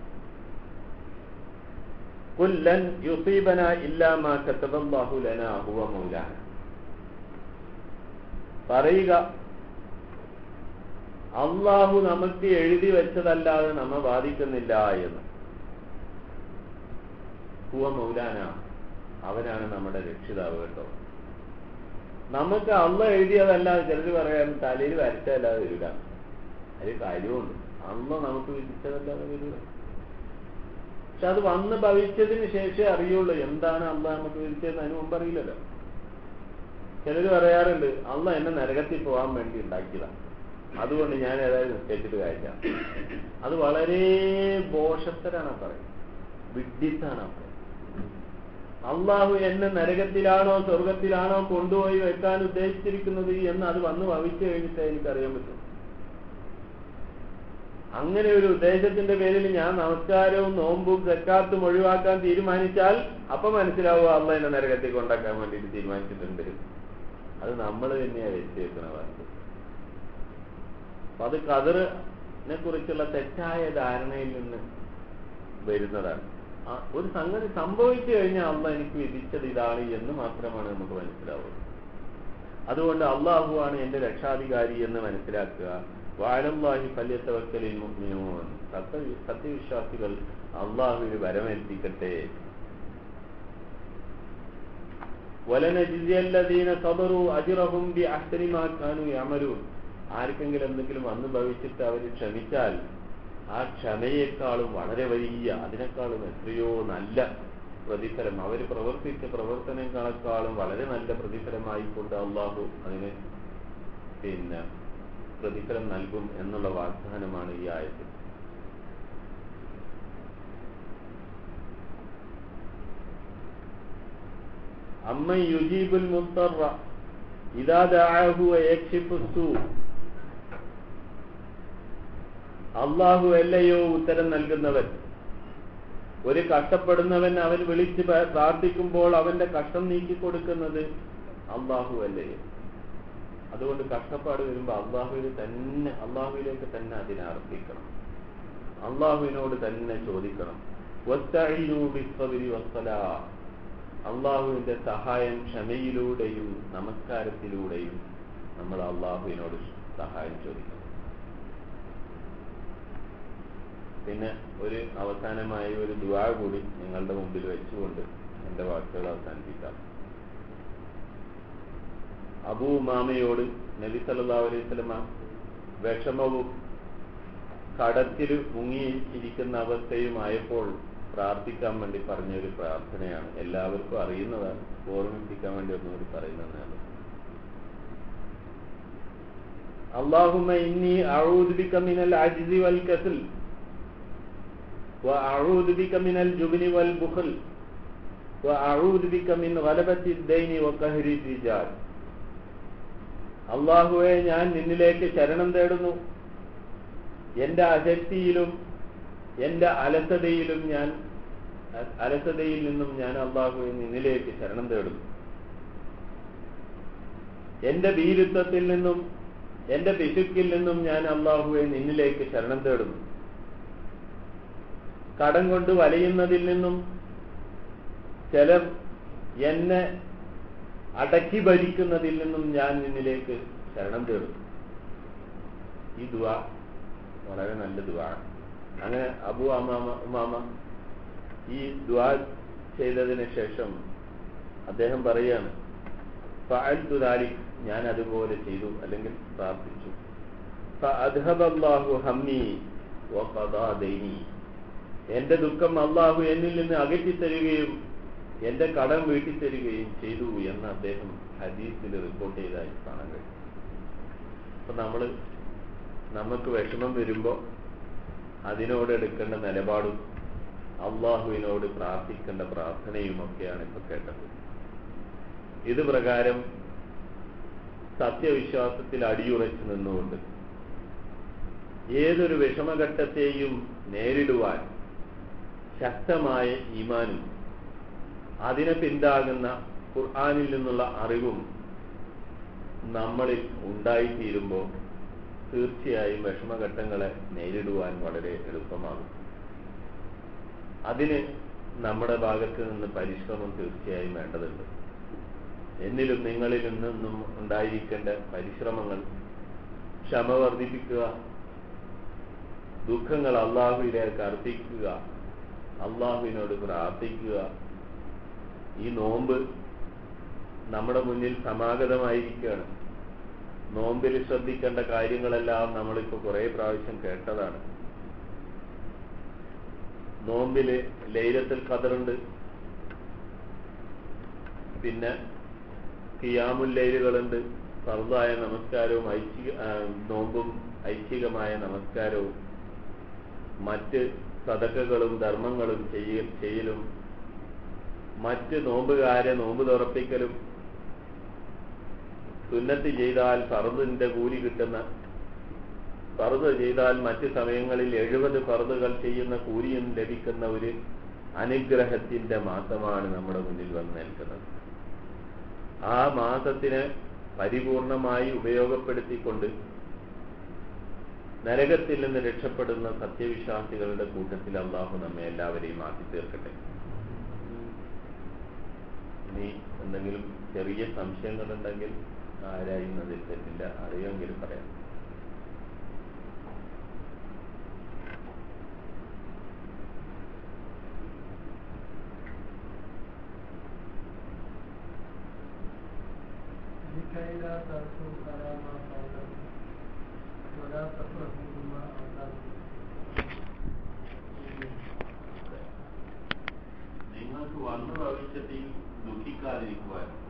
കുല്ലൻ യുസീബന ഇല്ലാമാ കത്തബല്ലാഹു ലനാ ഹുവ മൗലാന പറയുക അള്ളാഹു നമുക്ക് എഴുതി വെച്ചതല്ലാതെ നമ്മെ ബാധിക്കുന്നില്ല എന്ന് ഹുവ മൗലാന അവനാണ് നമ്മുടെ രക്ഷിതാവ് കേട്ടോ നമുക്ക് അള്ള എഴുതിയതല്ലാതെ ചിലർ പറയാൻ തലയിൽ വരച്ചതല്ലാതെ വരില്ല അതിൽ കാര്യമുണ്ട് അള്ള നമുക്ക് വിധിച്ചതല്ലാതെ വരില്ല പക്ഷെ അത് വന്ന് ഭവിച്ചതിന് ശേഷമേ അറിയുള്ളൂ എന്താണ് അള്ള നമുക്ക് വിധിച്ചതെന്ന് അതിന് മുമ്പ് അറിയില്ലല്ലോ ചിലർ പറയാറുണ്ട് അള്ള എന്നെ നരകത്തിൽ പോകാൻ വേണ്ടി ഉണ്ടാക്കിയതാണ് അതുകൊണ്ട് ഞാൻ ഏതായാലും നിസ്കരിച്ചിട്ട് കഴിക്കാം അത് വളരെ ബോഷത്തരാണ് പറയുന്നത് വിഡ്ഢിത്താണ് പറയുന്നത് അള്ളാഹു എന്നെ നരകത്തിലാണോ സ്വർഗത്തിലാണോ കൊണ്ടുപോയി വെക്കാൻ ഉദ്ദേശിച്ചിരിക്കുന്നത് എന്ന് അത് വന്ന് ഭവിച്ചു കഴിഞ്ഞിട്ട് എനിക്കറിയാൻ പറ്റും അങ്ങനെ ഒരു ഉദ്ദേശത്തിന്റെ പേരിൽ ഞാൻ നമസ്കാരവും നോമ്പും സക്കാത്തും ഒഴിവാക്കാൻ തീരുമാനിച്ചാൽ അപ്പൊ മനസ്സിലാവുക അള്ള എന്നെ നരകത്തിൽ കൊണ്ടാക്കാൻ വേണ്ടിയിട്ട് തീരുമാനിച്ചിട്ടുണ്ട് അത് നമ്മൾ തന്നെയാ വെച്ചേക്കണ വാർത്ത അപ്പൊ അത് കതിറിനെ കുറിച്ചുള്ള തെറ്റായ ധാരണയിൽ നിന്ന് വരുന്നതാണ് ഒരു സംഗതി സംഭവിച്ചു കഴിഞ്ഞാൽ അള്ള എനിക്ക് വിധിച്ചത് ഇതാണ് എന്ന് മാത്രമാണ് നമുക്ക് മനസ്സിലാവുന്നത് അതുകൊണ്ട് അള്ളാഹുവാണ് എന്റെ രക്ഷാധികാരി എന്ന് മനസ്സിലാക്കുക വാഴല്ലാഹി ഫല്യത്തവക്കലിൽ മുഅ്മിനൂൻ സത്യ സത്യവിശ്വാസികൾ അള്ളാഹുവിന് വരമേൽപ്പിക്കട്ടെ വലനജിയല്ലദീന സബറു അജിറഹും ബി അഹ്സനി മാ കാനു യഅമലൂൻ ആർക്കെങ്കിലും എന്തെങ്കിലും വന്നു ഭവിച്ചിട്ട് അവർ ക്ഷമിച്ചാൽ ആ ക്ഷമയേക്കാളും വളരെ വലിയ അതിനേക്കാളും എത്രയോ നല്ല പ്രതിഫലം അവർ പ്രവർത്തിച്ച പ്രവർത്തനങ്ങളെക്കാളും വളരെ നല്ല പ്രതിഫലമായിക്കൊണ്ട് അള്ളാഹു അതിന് പിന്നെ പ്രതിഫലം നൽകും എന്നുള്ള വാഗ്ദാനമാണ് ഈ ആയത്തിൽ അമ്മ യുജീബുൽ മുത്തറ ഇതാ ദാഅഹു വയക്ഷിഫു സൂ അള്ളാഹു അല്ലയോ ഉത്തരം നൽകുന്നവൻ ഒരു കഷ്ടപ്പെടുന്നവൻ അവൻ വിളിച്ച് പ- പ്രാർത്ഥിക്കുമ്പോൾ അവന്റെ കഷ്ടം നീക്കി കൊടുക്കുന്നത് അള്ളാഹു അല്ലയോ അതുകൊണ്ട് കഷ്ടപ്പാട് വരുമ്പോൾ അള്ളാഹുവിന് തന്നെ അള്ളാഹുവിലേക്ക് തന്നെ അതിനെ അർപ്പിക്കണം അള്ളാഹുവിനോട് തന്നെ ചോദിക്കണം വസ്തഈനു ബിസ്സബ്രി വസ്സലാ. അള്ളാഹുവിന്റെ സഹായം ക്ഷമയിലൂടെയും നമസ്കാരത്തിലൂടെയും നമ്മൾ അള്ളാഹുവിനോട് സഹായം ചോദിക്കണം പിന്നെ ഒരു അവസാനമായി ഒരു ദുആ കൂടി നിങ്ങളുടെ മുമ്പിൽ വെച്ചുകൊണ്ട് എൻ്റെ വാക്കുകൾ അവസാനിപ്പിക്കാം അബൂ ഉമാമയോട് നബി സല്ലല്ലാഹു അലൈഹി വസല്ലമ വിഷമവും കടത്തിൽ മുങ്ങിയിരിക്കുന്ന അവസ്ഥയുമായപ്പോൾ പ്രാർത്ഥിക്കാൻ വേണ്ടി പറഞ്ഞൊരു പ്രാർത്ഥനയാണ് എല്ലാവർക്കും അറിയുന്നതാണ് ഓർമ്മിപ്പിക്കാൻ വേണ്ടി ഒന്നുകൂടി പറയുന്നതാണ് اللهم إني أعوذ بك من العجز والكسل وأعوذ بك من الجبن والبخل وأعوذ بك من غلبة الدين وقهر الرجال അള്ളാഹുവെ ഞാൻ നിന്നിലേക്ക് ശരണം തേടുന്നു എന്റെ അശക്തിയിലും എന്റെ അലസതയിലും ഞാൻ അ- അലസതയിൽ നിന്നും ഞാൻ അള്ളാഹുവെ നിന്നിലേക്ക് ശരണം തേടുന്നു എന്റെ ഭീരുത്വത്തിൽ നിന്നും എന്റെ പിശുക്കിൽ നിന്നും ഞാൻ അള്ളാഹുവെ നിന്നിലേക്ക് ശരണം തേടുന്നു കടം കൊണ്ട് വലയുന്നതിൽ നിന്നും ചിലർ എന്നെ അടക്കി ഭരിക്കുന്നതിൽ നിന്നും ഞാൻ നിന്നിലേക്ക് ശരണം തേടുന്നു ഈ ദുവ വളരെ നല്ല ദുവാ അങ്ങനെ അബു അമാമ ഉമാമ ഈ ദുവാ ചെയ്തതിന് ശേഷം അദ്ദേഹം പറയാണ് ഫഅൽതു ദാലിക് ഞാൻ അതുപോലെ ചെയ്തു അല്ലെങ്കിൽ പ്രാർത്ഥിച്ചു فأذهب الله همي وقضى ديني എന്റെ ദുഃഖം അള്ളാഹു എന്നിൽ നിന്ന് അകറ്റിത്തരികയും എന്റെ കടം വീട്ടിത്തരികയും ചെയ്തു എന്ന് അദ്ദേഹം ഹദീസിൽ റിപ്പോർട്ട് ചെയ്തതായി കാണാൻ കഴിയും അപ്പൊ നമ്മള് നമുക്ക് വിഷമം വരുമ്പോൾ അതിനോട് എടുക്കേണ്ട നിലപാടും അള്ളാഹുവിനോട് പ്രാർത്ഥിക്കേണ്ട പ്രാർത്ഥനയും ഒക്കെയാണ് ഇപ്പൊ കേട്ടത് ഇത് പ്രകാരം സത്യവിശ്വാസത്തിൽ അടിയുറച്ചു നിന്നുകൊണ്ട് ഏതൊരു വിഷമഘട്ടത്തെയും നേരിടുവാൻ ശക്തമായ ഈമാനും അതിനെ പിന്താകുന്ന ഖുർആാനിൽ നിന്നുള്ള അറിവും നമ്മളിൽ ഉണ്ടായിത്തീരുമ്പോൾ തീർച്ചയായും വിഷമഘട്ടങ്ങളെ നേരിടുവാൻ വളരെ എളുപ്പമാകും അതിന് നമ്മുടെ ഭാഗത്ത് നിന്ന് പരിശ്രമം തീർച്ചയായും വേണ്ടതുണ്ട് എന്നിലും നിങ്ങളിൽ നിന്നും ഉണ്ടായിരിക്കേണ്ട പരിശ്രമങ്ങൾ ക്ഷമ വർദ്ധിപ്പിക്കുക ദുഃഖങ്ങൾ അള്ളാഹുവിലേക്ക് അർപ്പിക്കുക അള്ളാഹുവിനോട് പ്രാർത്ഥിക്കുക ഈ നോമ്പ് നമ്മുടെ മുന്നിൽ സമാഗതമായിരിക്കുകയാണ് നോമ്പിൽ ശ്രദ്ധിക്കേണ്ട കാര്യങ്ങളെല്ലാം നമ്മളിപ്പോൾ കുറേ പ്രാവശ്യം കേട്ടതാണ് നോമ്പില് ലൈലത്തിൽ ഖദറുണ്ട് പിന്നെ കിയാമുല്ലൈലുകളുണ്ട് ഫർദായ നമസ്കാരവും ഐച്ഛിക ആ, നോമ്പും ഐച്ഛികമായ നമസ്കാരവും മറ്റ് സതക്കകളും ധർമ്മങ്ങളും ചെയ്യൽ ചെയ്യലും മറ്റ് നോമ്പുകാരെ നോമ്പ് തുറപ്പിക്കലും സുന്നത്ത് ചെയ്താൽ ഫർദിന്റെ കൂലി കിട്ടുന്ന ഫർദ് ചെയ്താൽ മറ്റ് സമയങ്ങളിൽ എഴുപത് ഫർദുകൾ ചെയ്യുന്ന കൂലിയും ലഭിക്കുന്ന ഒരു അനുഗ്രഹത്തിന്റെ മാസമാണ് നമ്മുടെ മുന്നിൽ വന്ന് നിൽക്കുന്നത് ആ മാസത്തിനെ പരിപൂർണമായി ഉപയോഗപ്പെടുത്തിക്കൊണ്ട് നരകത്തിൽ നിന്ന് രക്ഷപ്പെടുന്ന സത്യവിശ്വാസികളുടെ കൂട്ടത്തിൽ അള്ളാഹു നമ്മെ എല്ലാവരെയും ആക്കി തീർക്കട്ടെ ഇനി എന്തെങ്കിലും ചെറിയ സംശയങ്ങളുണ്ടെങ്കിൽ ആരായുന്നതിൽ തെറ്റില്ല അറിയുമെങ്കിൽ പറയാം لكي لا تأتوا كلام قولكم ولا تفرحوا بما أوتاكم വന്നു ഭവിഷ്യത്തിൽ ദുഃഖിക്കാതിരിക്കുവാനും